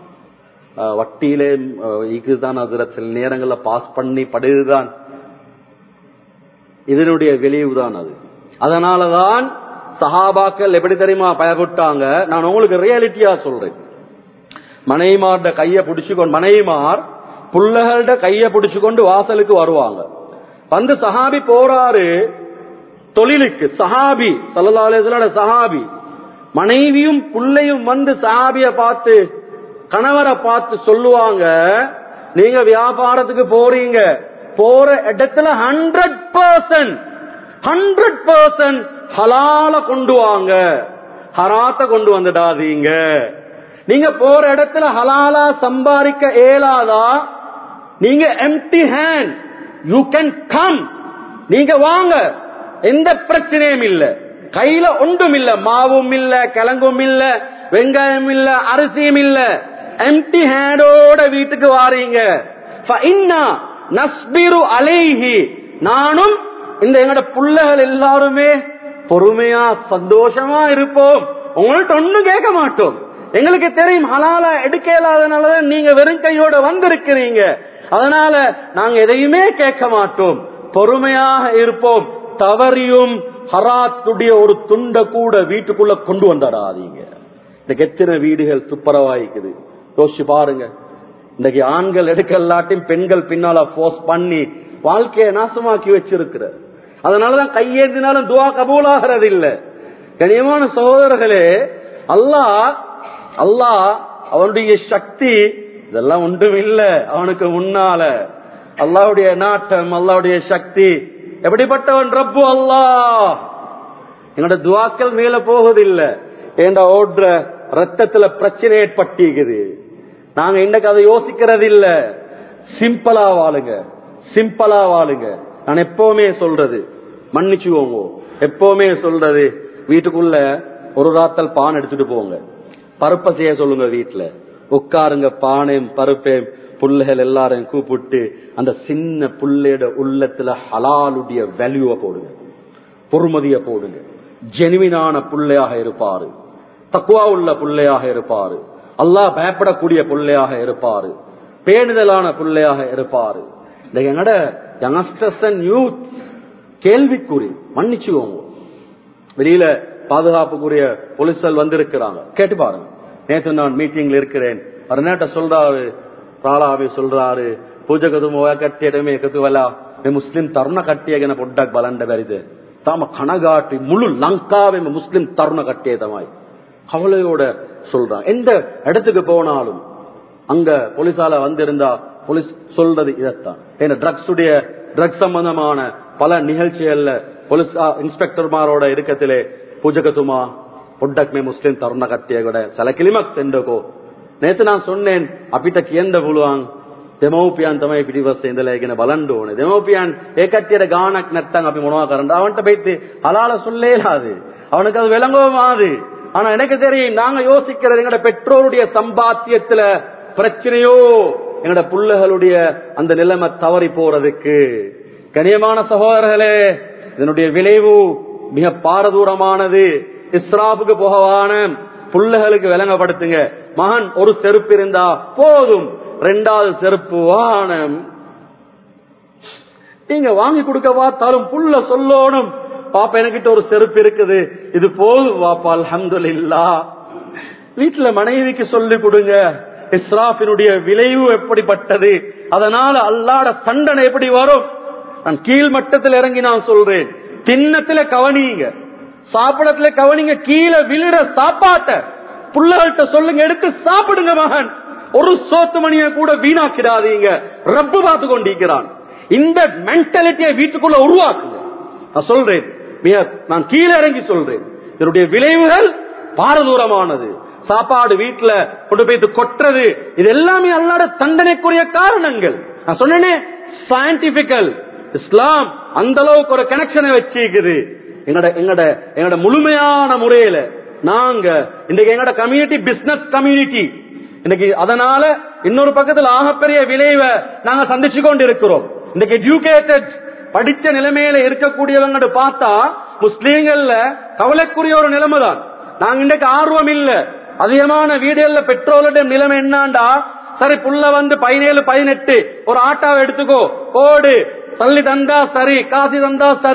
வட்டியிலே இதுதான் அதுரத் சில நேரங்களில் பாஸ் பண்ணி படுதுதான் இதனுடைய விளைவுதான் அது அதனாலதான் சஹாபாக்கள் எப்படி தெரியுமா பயப்பட்டாங்க நான் உங்களுக்கு ரியாலிட்டியா சொல்றேன் மனைவிமார்ட கைய பிடிச்சுக்கொண்டு மனைவிமார் புள்ளகள்ட கைய பிடிச்சுக்கொண்டு வாசலுக்கு வருவாங்க வந்து சஹாபி போறாரு தொழிலுக்கு சஹாபி சல்லல்லாஹு சஹாபி மனைவியும் புள்ளையும் வந்து சஹாபிய பார்த்து கணவரை பார்த்து சொல்லுவாங்க நீங்க வியாபாரத்துக்கு போறீங்க போற இடத்துல ஹண்ட்ரட் பர்சன்ட் ஹண்ட்ரட் பர்சன்ட் ஹலால கொண்டு வாங்க ஹராத்த கொண்டு வந்துடாதீங்க நீங்க போற இடத்துல ஹலாலா சம்பாதிக்க இயலாதா நீங்க empty hand you can come நீங்க வாங்க எந்த பிரச்சனையும் இல்ல கையில ஒன்றும் இல்ல மாவும் இல்ல கிழங்கும் இல்ல வெங்காயம் இல்ல அரிசியும் இல்ல எம்டி ஹேண்டோட வீட்டுக்கு வாரீங்க நஸ்பிரு அலைஹி நானும் இந்த எங்கட புள்ளகள் எல்லாருமே பொறுமையா சந்தோஷமா இருப்போம் உங்கள்ட்ட ஒண்ணும் கேட்க மாட்டோம் எங்களுக்கு தெரியும் ஹலால எடுக்க இயலாதனாலதான் நீங்க வெறும் கையோட வந்திருக்கிறீங்க அதனால நாங்க எதையுமே கேட்க மாட்டோம் பொறுமையாக இருப்போம் தவறியும் ஹராத்துடைய ஒரு துண்ட கூட வீட்டுக்குள்ள கொண்டு வந்துடாதீங்க இந்த எத்தனை வீடுகள் துப்புரவாயிக்குது யோசிச்சு பாருங்க இன்னைக்கு ஆண்கள் எடுக்கலாட்டையும் பெண்கள் பின்னால போர்ஸ் பண்ணி வாழ்க்கையை நாசமாக்கி வச்சிருக்கிற அதனாலதான் கையேந்தினாலும் துவா கபூலாகிறது இல்ல கனியமான சகோதரர்களே அல்லாஹ் அல்லாஹ் அவனுடைய சக்தி இதெல்லாம் ஒன்றும் இல்ல அவனுக்கு முன்னால அல்லாவுடைய நாட்டம் அல்லாவுடைய சக்தி எப்படிப்பட்டவன் ரப்பு அல்லாஹ் என்னோட துவாக்கள் மேல போகுதில்லை ஏண்டா ஓடுற ரத்தத்துல பிரச்சனை ஏற்பட்டிருக்குது நாங்க இன்னைக்கு அதை யோசிக்கிறது இல்ல சிம்பிளா வாழுங்க சிம்பிளா வாழுங்க நான் எப்பவுமே சொல்றது மன்னிச்சுவோங்க எப்பவுமே சொல்றது வீட்டுக்குள்ள ஒரு ராத்தல் பான் எடுத்துட்டு போங்க பருப்பை செய்ய சொல்லுங்க வீட்டுல உட்காருங்க பானையும் பருப்பையும் புள்ளைகள் எல்லாரையும் கூப்பிட்டு அந்த சின்ன புள்ளையோட உள்ளத்துல ஹலாலுடைய வேல்யூவை போடுங்க பொறுமதிய போடுங்க ஜெனுவினான புள்ளையாக இருப்பாரு தக்குவா உள்ள புள்ளையாக இருப்பாரு அல்லாஹ் பயப்படக்கூடிய புள்ளையாக இருப்பாரு பேணுதலான புள்ளையாக இருப்பாரு இந்த எங்கட யங்ஸ்டர்ஸ் அண்ட் யூத் கேள்விக்குறி மன்னிச்சுக்கோங்க வெளியில பாதுகாப்புக்குரிய போலீஸ்கள் வந்திருக்கிறாங்க கேட்டு பாருங்க நேற்று நான் மீட்டிங்ல இருக்கிறேன் ஒரு நேட்ட சொல்றாரு ராலாவி சொல்றாரு ಪೂಜಕದು ಕಟ್ಟಿಯಡಮೆ ಕತುವಲ ಮುಸ್ಲಿಂ ತರುಣ ಕಟ್ಟಿಯಗನ ಪೊಡ್ಡಕ್ ಬಲಂಡ ಬೆರಿದೆ தாம கனகாட்டி முழு லங்காவை முஸ்லிம் தருண கட்டியதமாய் கவலையோட சொல்றாங்க எந்த இடத்துக்கு போனாலும் அங்க போலீஸால வந்திருந்தா போலீஸ் சொல்றது இதத்தான் ஏன்னா ட்ரக்ஸ் உடைய ட்ரக்ஸ் சம்பந்தமான பல நிகழ்ச்சிகள்ல போலீஸ் இன்ஸ்பெக்டர்மாரோட இருக்கத்திலே பூஜகத்துமா பொட்டக்மே முஸ்லிம் தருண கட்டிய கூட சில கிளிமக் தெண்டகோ நேத்து நான் சொன்னேன் අපිට කියන්න පුළුවන් දෙමව්පියන් තමයි පිටිපස්සේ ඉඳලා ඒකන බලන්න ඕනේ. දෙමව්පියන් ඒ කට්ටියට ගාණක් නැත්තම් අපි මොනවද කරන්න? அவன்ට போயிட்டு ஹலால சொல்லேலாது. அவனுக்கு அது விளங்குமாது. ஆனா எனக்கு தெரியும் நாங்க யோசிக்கிறது எங்கட பெற்றோருடைய சம்பாத்தியத்துல பிரச்சனையோ எங்கட புள்ளைகளுடைய அந்த நிலைமை தவறி போறதுக்கு கனியமான சகோதரர்களே இதனுடைய விளைவு மிக பாரதூரமானது இஸ்ராபுக்கு போகவான புள்ளைகளுக்கு விளங்கப்படுத்துங்க மகன் ஒரு செருப்பு இருந்தா போதும் ரெண்டாவது செருப்பு வானம் நீங்க வாங்கி கொடுக்க பார்த்தாலும் புள்ள சொல்லணும் பாப்பா எனக்கிட்ட ஒரு செருப்பு இருக்குது இது போதும் பாப்பா அல்ஹம்துலில்லா வீட்டுல மனைவிக்கு சொல்லி கொடுங்க இஸ்ராஃபினுடைய விளைவு எப்படிப்பட்டது அதனால அல்லாட தண்டனை எப்படி வரும் நான் கீழ் மட்டத்தில் இறங்கி நான் சொல்றேன் திண்ணத்துல கவனிங்க சாப்பிடத்துல கவனிங்க கீழே விழுற சாப்பாட்ட புள்ளகள்கிட்ட சொல்லுங்க எடுத்து சாப்பிடுங்க மகன் ஒரு சோத்து மணியை கூட வீணாக்கிடாதீங்க ரப்பு பார்த்து கொண்டிருக்கிறான் இந்த மென்டாலிட்டியை வீட்டுக்குள்ள உருவாக்குங்க நான் சொல்றேன் மிக நான் கீழே இறங்கி சொல்றேன் இதனுடைய விளைவுகள் பாரதூரமானது சாப்பாடு வீட்டுல கொண்டு போய் கொட்டுறது இது எல்லாமே அல்லாட தண்டனைக்குரிய காரணங்கள் நான் சொன்னேனே சயின்டிபிக்கல் இஸ்லாம் அந்த அளவுக்கு ஒரு கனெக்ஷனை வச்சிருக்குது எங்கட எங்கட எங்கட முழுமையான முறையில நாங்க இன்றைக்கு எங்கட கம்யூனிட்டி பிசினஸ் கம்யூனிட்டி இன்னைக்கு அதனால இன்னொரு பக்கத்தில் ஆகப்பெரிய விளைவை நாங்க சந்திச்சு கொண்டு இருக்கிறோம் இன்னைக்கு எஜுகேட்டட் படிச்ச நிலைமையில இருக்கக்கூடியவங்க பார்த்தா முஸ்லீம்கள்ல கவலைக்குரிய ஒரு நிலைமை தான் நாங்க இன்னைக்கு ஆர்வம் இல்ல அதிகமான வீடுகள்ல பெட்ரோலுடைய நிலைமை என்னாண்டா சரி புள்ள வந்து பதினேழு பதினெட்டு ஒரு ஆட்டாவை எடுத்துக்கோ ஓடு தள்ளி தந்தா சரி காசி தந்தா சரி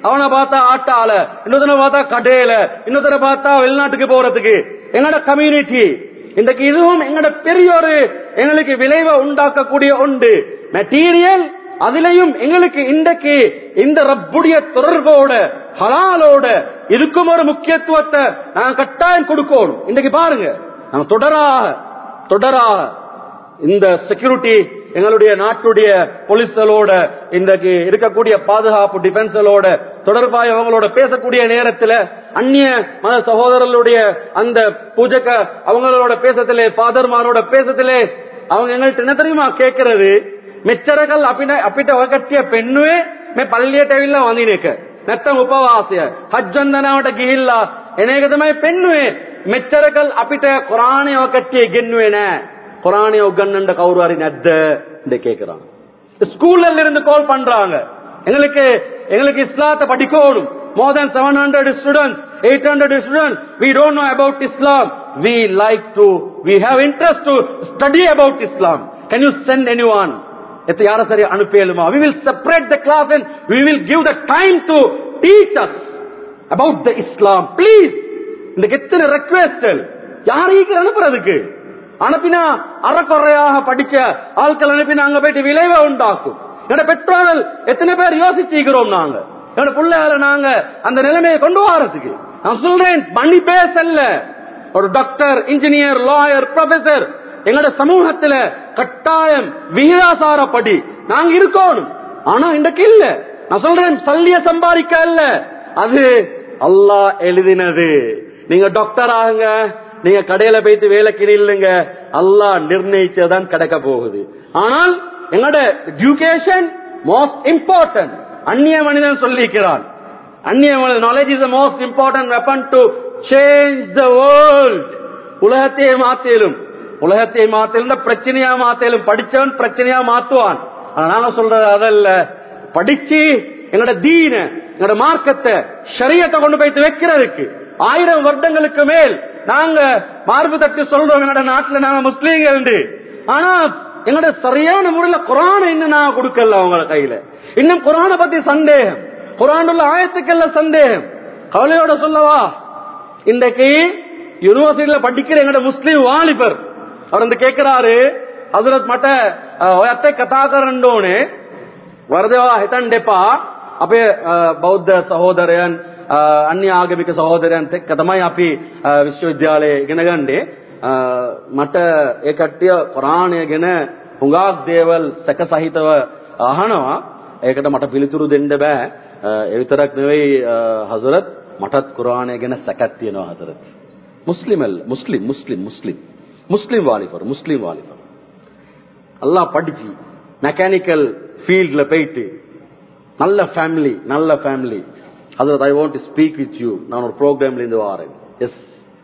அவனை பார்த்தா ஆட்டால இன்னொருத்தனை பார்த்தா கடையில இன்னொருத்தனை பார்த்தா வெளிநாட்டுக்கு போறதுக்கு எங்கட கம்யூனிட்டி இன்றைக்கு இதுவும் எங்கட பெரிய ஒரு எங்களுக்கு விளைவை உண்டாக்கக்கூடிய உண்டு மெட்டீரியல் அதிலையும் எங்களுக்கு இன்றைக்கு இந்த ரப்புடைய தொடர்போட ஹலாலோட இதுக்கும் ஒரு முக்கியத்துவத்தை நாங்க கட்டாயம் கொடுக்கணும் இன்றைக்கு பாருங்க நாங்க தொடராக தொடராக இந்த செக்யூரிட்டி எங்களுடைய நாட்டுடைய போலீஸ்களோட இன்றைக்கு இருக்கக்கூடிய பாதுகாப்பு டிஃபென்ஸலோட தொடர்பாக அவங்களோட பேசக்கூடிய நேரத்துல அந்நிய மத சகோதரர்களுடைய அந்த பூஜக்க அவங்களோட பேசத்திலே ஃபாதர்மாரோட பேசத்திலே அவங்க எங்கள்ட்ட என்ன தெரியுமா கேட்கறது මෙච්චරකල් අපිට අපිට ඔය කට්ටිය පෙන්නුවේ මේ පල්ලියට ඇවිල්ලා වඳින එක. නැත්තම් උපවාසය. හජ්ජන්දනාවට ගිහිල්ලා එන එක තමයි පෙන්නුවේ. මෙච්චරකල් අපිට කුරාණය ඔය කට්ටිය ගෙන්නුවේ නෑ. කුරාණය උගන්නන්න කවුරු හරි නැද්ද? இந்த கேக்குறாங்க. ஸ்கூல்ல இருந்து கால் பண்றாங்க. எங்களுக்கு எங்களுக்கு இஸ்லாத்தை படிக்கணும். More than 700 students, 800 students. We don't know about Islam. We like to, we have interest to study about Islam. Can you send anyone? எத்த யார சரி அனுப்பியலுமா we will separate the class and we will give the time to teach us about the islam please இந்த எத்தனை request யாரையும் அனுப்புறதுக்கு அனுப்பினா அறக்குறையாக படிச்ச ஆட்கள் அனுப்பினா அங்க போயிட்டு விளைவை உண்டாக்கும் என்னோட பெற்றோர்கள் எத்தனை பேர் யோசிச்சுக்கிறோம் நாங்க என்னோட பிள்ளைகளை நாங்க அந்த நிலைமையை கொண்டு வரதுக்கு நான் சொல்றேன் மணி பேஸ் அல்ல ஒரு டாக்டர் இன்ஜினியர் லாயர் ப்ரொஃபசர் எங்களோட சமூகத்துல கட்டாயம் விகிதாசாரப்படி நாங்க இருக்கணும் ஆனா இன்றைக்கு இல்ல நான் சொல்றேன் சல்லிய சம்பாதிக்க இல்ல அது அல்லாஹ் எழுதினது நீங்க டாக்டர் ஆகுங்க நீங்க கடையில போயிட்டு வேலைக்கு இல்லைங்க அல்லாஹ் நிர்ணயிச்சதான் கிடைக்க போகுது ஆனால் எங்களோட எஜுகேஷன் மோஸ்ட் இம்பார்ட்டன்ட் அந்நிய மனிதன் சொல்லிக்கிறான் அந்நிய மனிதன் knowledge is the most important weapon to change the world உலகத்தையே மாத்திலும் உலகத்தை மாத்தலும் பிரச்சனையா மாத்தலும் படிச்சவன் பிரச்சனையா மாத்துவான் ஆனா நாங்க சொல்றது அதல்ல படிச்சு எங்களோட தீன எங்களோட மார்க்கத்தை ஷரியத்தை கொண்டு போயிட்டு வைக்கிறதுக்கு ஆயிரம் வருடங்களுக்கு மேல் நாங்க மார்பு தட்டு சொல்றோம் எங்களோட நாட்டுல நாங்க முஸ்லீம்கள் என்று. ஆனா எங்களோட சரியான முறையில குரான இன்னும் நான் கொடுக்கல அவங்க கையில இன்னும் குரானை பத்தி சந்தேகம் குரான் உள்ள ஆயத்துக்கெல்லாம் சந்தேகம் கவலையோட சொல்லவா இன்றைக்கு யூனிவர்சிட்டியில படிக்கிற எங்களோட முஸ்லீம் வாலிபர் அவர் வந்து கேட்கிறாரு ಹಜರತ್ ಮಠ ಅತ್ತೆ ಕಥಾಕರಂಡೋಣೆ ವರದೇವ ಹಿತಂಡೆಪ අපේ බෞද්ධ සහෝදරයන් අන්‍ය ආගමික සහෝදරයන් එක්ක තමයි අපි විශ්වවිද්‍යාලයේ ඉගෙන ගන්නේ මට ඒ කට්ටිය පුරාණය ගැන හුඟක් දේවල් සැක සහිතව අහනවා ඒකට මට පිළිතුරු දෙන්න බෑ ඒ විතරක් නෙවෙයි හසරත් මටත් කුරාණය ගැන සැකක් තියෙනවා හසරත් முஸ்லிம் முஸ்லிம் முஸ்லிம் முஸ்லிம் முஸ்லிம் வாலிபர் முஸ்லிம் வாலிபர் எல்லாம் படிச்சு மெக்கானிக்கல் ஃபீல்ட்ல போயிட்டு நல்ல ஃபேமிலி நல்ல ஃபேமிலி ஹசரத் I want to speak with you நான் ஒரு ப்ரோக்ராம்ல இருந்து வரேன் எஸ்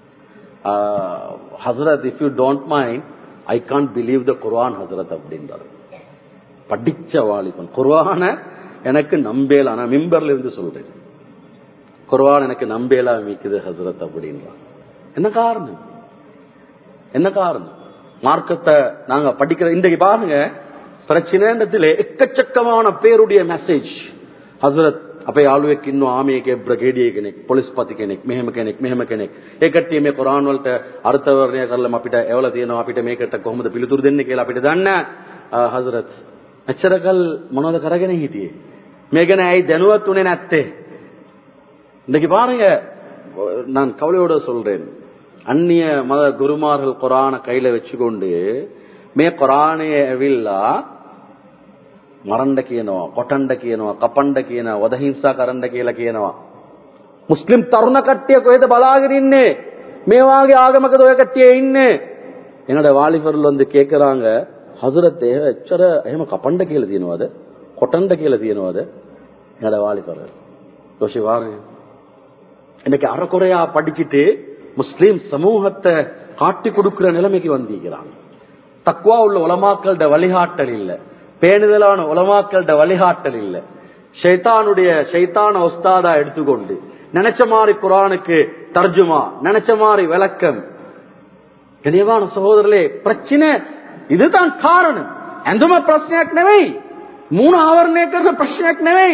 ஹசரத் if you don't mind I can't believe the குர்ஆன் ஹசரத் அப்படின்றார் படிச்ச வாலிபன் குர்ஆன எனக்கு நம்பேலா நான் மிம்பர்ல இருந்து சொல்றேன் குர்ஆன் எனக்கு நம்பேலா மிக்குது ஹசரத் அப்படின்றான் என்ன காரணம் என்ன காரணம் மார்க்கத்தை நாங்க படிக்கிற இன்றைக்கு பாருங்க பிரச்சனைன்றதுல எக்கச்சக்கமான பேருடைய மெசேஜ் හසරත් අපේ යාළුවෙක් ඉන්නවා ආමියේ කෙබ්‍ර ගෙඩියේ කෙනෙක් පොලිස් පති කෙනෙක් මෙහෙම කෙනෙක් මෙහෙම කෙනෙක් ඒ කට්ටිය මේ කුරාන් වලට අර්ථවර්ණය කරලා අපිට එවලා තියෙනවා අපිට මේකට කොහොමද පිළිතුරු දෙන්නේ කියලා අපිට දන්න හසරත් මෙච්චරකල් මොනවද කරගෙන හිටියේ මේ ගැන ඇයි දැනුවත් උනේ නැත්තේ இன்னைக்கு பாருங்க நான் கவலையோட சொல்றேன் அந்நிய மத குருமார்கள் குரான கையில வச்சுக்கொண்டு மே குரானைய ඇවිල්ලා මරන්න කියනවා කොටන්න කියනවා කපන්න කියනවා වදහිංසා කරන්න කියලා කියනවා මුස්ලිම් තරුණ කට්ටිය කොහෙද බලාගෙන ඉන්නේ මේ වාගේ ආගමකද ඔය කට්ටිය ඉන්නේ என்னோட வாலிபர்கள் வந்து கேக்குறாங்க ஹசரத் எச்சர එහෙම කපන්න කියලා තියෙනවද කොටන්න කියලා තියෙනවද என்னோட வாலிபர்கள் யோசி வாருங்க இன்னைக்கு அறக்குறையா படிச்சுட்டு முஸ்லீம் சமூகத்தை காட்டி கொடுக்கிற நிலைமைக்கு வந்திருக்கிறாங்க தக்குவா உள்ள உலமாக்களோட வழிகாட்டல் இல்ல பேணுதலான உலமாக்களோட வழிகாட்டல் இல்ல ஷைத்தானுடைய ஷைத்தான ஒஸ்தாதா எடுத்துக்கொண்டு நினைச்ச மாதிரி குரானுக்கு தர்ஜுமா நினைச்ச மாதிரி விளக்கம் கனியவான சகோதரர்களே பிரச்சனை இதுதான் காரணம் எந்தම ප්‍රශ්නයක් නෙවෙයි මූණ ආවරණය කරන ප්‍රශ්නයක් නෙවෙයි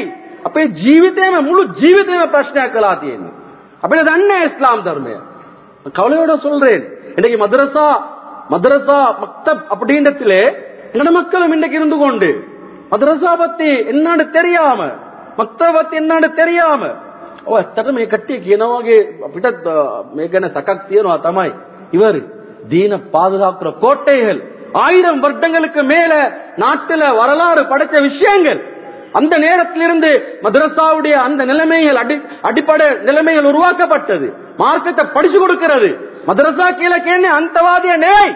අපේ ජීවිතේම මුළු ජීවිතේම ප්‍රශ්නයක් කළා තියෙන්නේ. අපිට දන්නේ இஸ்லாம் ධර්මය. கவலையோட சொல்றேன் இன்னைக்கு மதரசா மதரசா மக்தப் அப்படின்றதுலே எங்கட மக்களும் இன்னைக்கு இருந்து கொண்டு மதரசா பத்தி என்னன்னு தெரியாம මක්තව පத்தி என்னன்னு தெரியாம ඔය ඇත්තට මේ කට්ටිය කියන වගේ අපිට මේ ගැන සකක් තියනවා තමයි இவர் தீன பாதுகாக்கிற கோட்டைகள் ஆயிரம் வருடங்களுக்கு மேல நாட்டுல வரலாறு படைச்ச விஷயங்கள் அந்த நேரத்திலிருந்து மதரசாவுடைய அந்த நிலைமைகள் அடி அடிப்படை நிலைமைகள் உருவாக்கப்பட்டது மார்க்கத்தை படிச்சு கொடுக்கிறது மதரசா கீழே கேன்னு அந்தவாதிய நேய்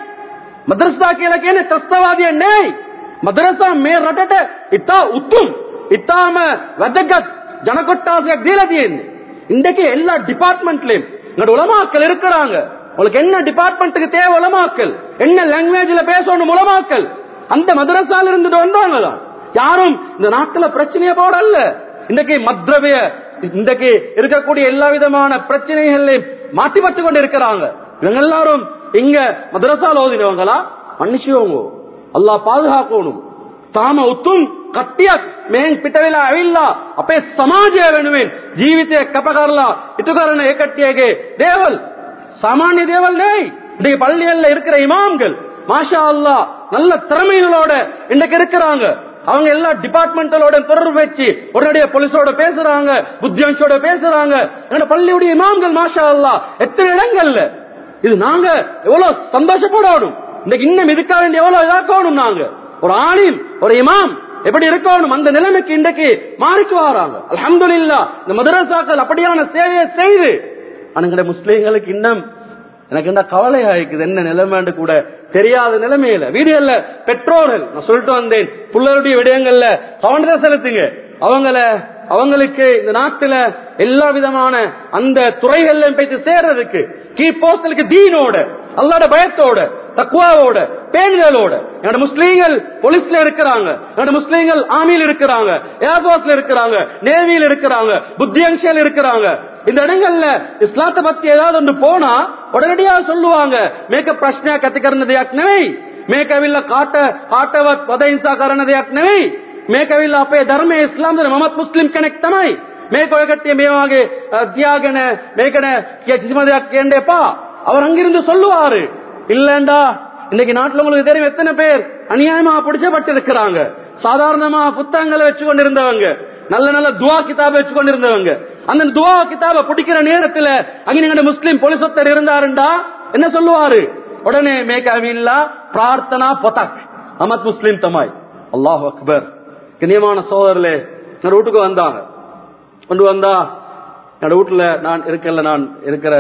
මදරසා කියලා කියන්නේ ත්‍රස්තවාදිය නෙයි. මදරසා මේ රටට ඉතා උතුම්, ඉතාම වැදගත් ஜனகொட்டாசிයක් දීලා තියෙන්නේ. இன்றைக்கு எல்லா டிபார்ட்மெண்ட்லயும் எங்களோட உலமாக்கள் இருக்கிறாங்க உங்களுக்கு என்ன டிபார்ட்மெண்ட்டுக்கு தேவை உலமாக்கள் என்ன லாங்குவேஜ்ல பேசணும் உலமாக்கள் அந்த மதரசால இருந்துட்டு வந்தவங்க யாரும் இந்த நாட்டுல பிரச்சனைய போடல இன்றைக்கு மத்ரவிய இன்றைக்கு இருக்கக்கூடிய எல்லா விதமான பிரச்சனைகளையும் மாட்டிப்பட்டு கொண்டு இருக்கிறாங்க இவங்க எல்லாரும் இங்க மதரசால ஓதினவங்களா மன்னிச்சுவோங்க அல்லாஹ் பாதுகாக்கணும் තාම උතුම් කට්ටියක් මෙහෙන් පිට වෙලා ඇවිල්ලා අපේ සමාජය වෙනුවෙන් ජීවිතය කැප කරලා ඉටු කරන ඒ කට්ටියගේ දේවල් சாமானிய தேவல் நேய் இன்றைக்கு பள்ளிகள்ல இருக்கிற இமாம்கள் மாஷா அல்லாஹ் நல்ல திறமைகளோட இன்றைக்கு இருக்கிறாங்க அவங்க எல்லா டிபார்ட்மெண்டலோட தொடர்பு வச்சு உடனடியே போலீஸோட பேசுறாங்க புத்தியம்சோட பேசுறாங்க எங்க பள்ளியுடைய இமாம்கள் மாஷா அல்லாஹ் எத்தனை இடங்கள்ல இது நாங்க எவ்வளவு சந்தோஷப்படணும் இன்னைக்கு இன்னும் இதுக்காக வேண்டிய எவ்வளவு இதாக்கணும் நாங்க ஒரு ஆலிம் ஒரு இமாம் எப்படி இருக்கணும் அந்த நிலைமைக்கு இன்றைக்கு மாறிக்கு வராங்க அல்ஹம்துலில்லாஹ் இந்த மதரசாக்கள் அப்படியான சேவையை செய்து ஆனா முஸ்லீம்களுக்கு இன்னும் எனக்கு என்ன கவலையா இருக்குது என்ன நிலைமைன்னு கூட தெரியாத நிலைமையில வீடுகள்ல பெற்றோர்கள் நான் சொல்லிட்டு வந்தேன் பிள்ளைகளுடைய விடயங்கள்ல கவனத்தை செலுத்துங்க அவங்கள அவங்களுக்கு இந்த நாட்டுல எல்லா விதமான அந்த துறைகள்ல போயிட்டு சேர்றதுக்கு கீ போஸ்டலுக்கு தீனோட அல்லாட பயத்தோட தக்குவாவோட பேணுதலோட என்னோட முஸ்லீம்கள் போலீஸ்ல இருக்கிறாங்க என்னோட முஸ்லீம்கள் ஆர்மியில் இருக்கிறாங்க ஏர்போர்ட்ஸ்ல இருக்கிறாங்க நேவியில் இருக்கிறாங்க புத்தியங்ஷியல் இருக்கிறாங்க இந்த இடங்கள்ல இஸ்லாத்தை பத்தி ஏதாவது ஒன்று போனா உடனடியா சொல்லுவாங்க மேக்க பிரச்சனை கத்துக்கிறது யாக்னவை மேக்கவில்ல காட்ட காட்டவத் பதஹிಂಸಾ කරන දෙයක් නෙවෙයි මේක ඇවිල්ලා අපේ ධර්මයේ ඉස්ලාම් ධර්ම මමත් මුස්ලිම් කෙනෙක් තමයි මේක ඔය කට්ටිය මේ වාගේ අ, තියාගෙන මේකන කිසිම දෙයක් කියන්න එපா அவர் அங்கிருந்து சொல்லுவாரு இல்லண்டா இன்னைக்கு நாட்டுல உங்களுக்கு தெரியும் எத்தனை பேர் அநியாயமா பிடிச்சப்பட்டு இருக்கிறாங்க சாதாரணமா புத்தகங்களை வச்சு கொண்டிருந்தவங்க நல்ல நல்ல துவா கிதாபை வச்சு கொண்டிருந்தவங்க அந்த துவா கிதாபை பிடிக்கிற நேரத்துல அங்க நீங்க முஸ்லீம் போலீசத்தர் இருந்தாருண்டா என்ன சொல்லுவாரு உடனே மேகாவில்லா பிரார்த்தனா பொதாக் அமத் முஸ்லீம் தமாய் அல்லாஹ் அக்பர் கண்ணியமான சோதரர்களே என் வீட்டுக்கு வந்தாங்க கொண்டு வந்தா என்னோட வீட்டுல நான் இருக்கல நான் இருக்கிற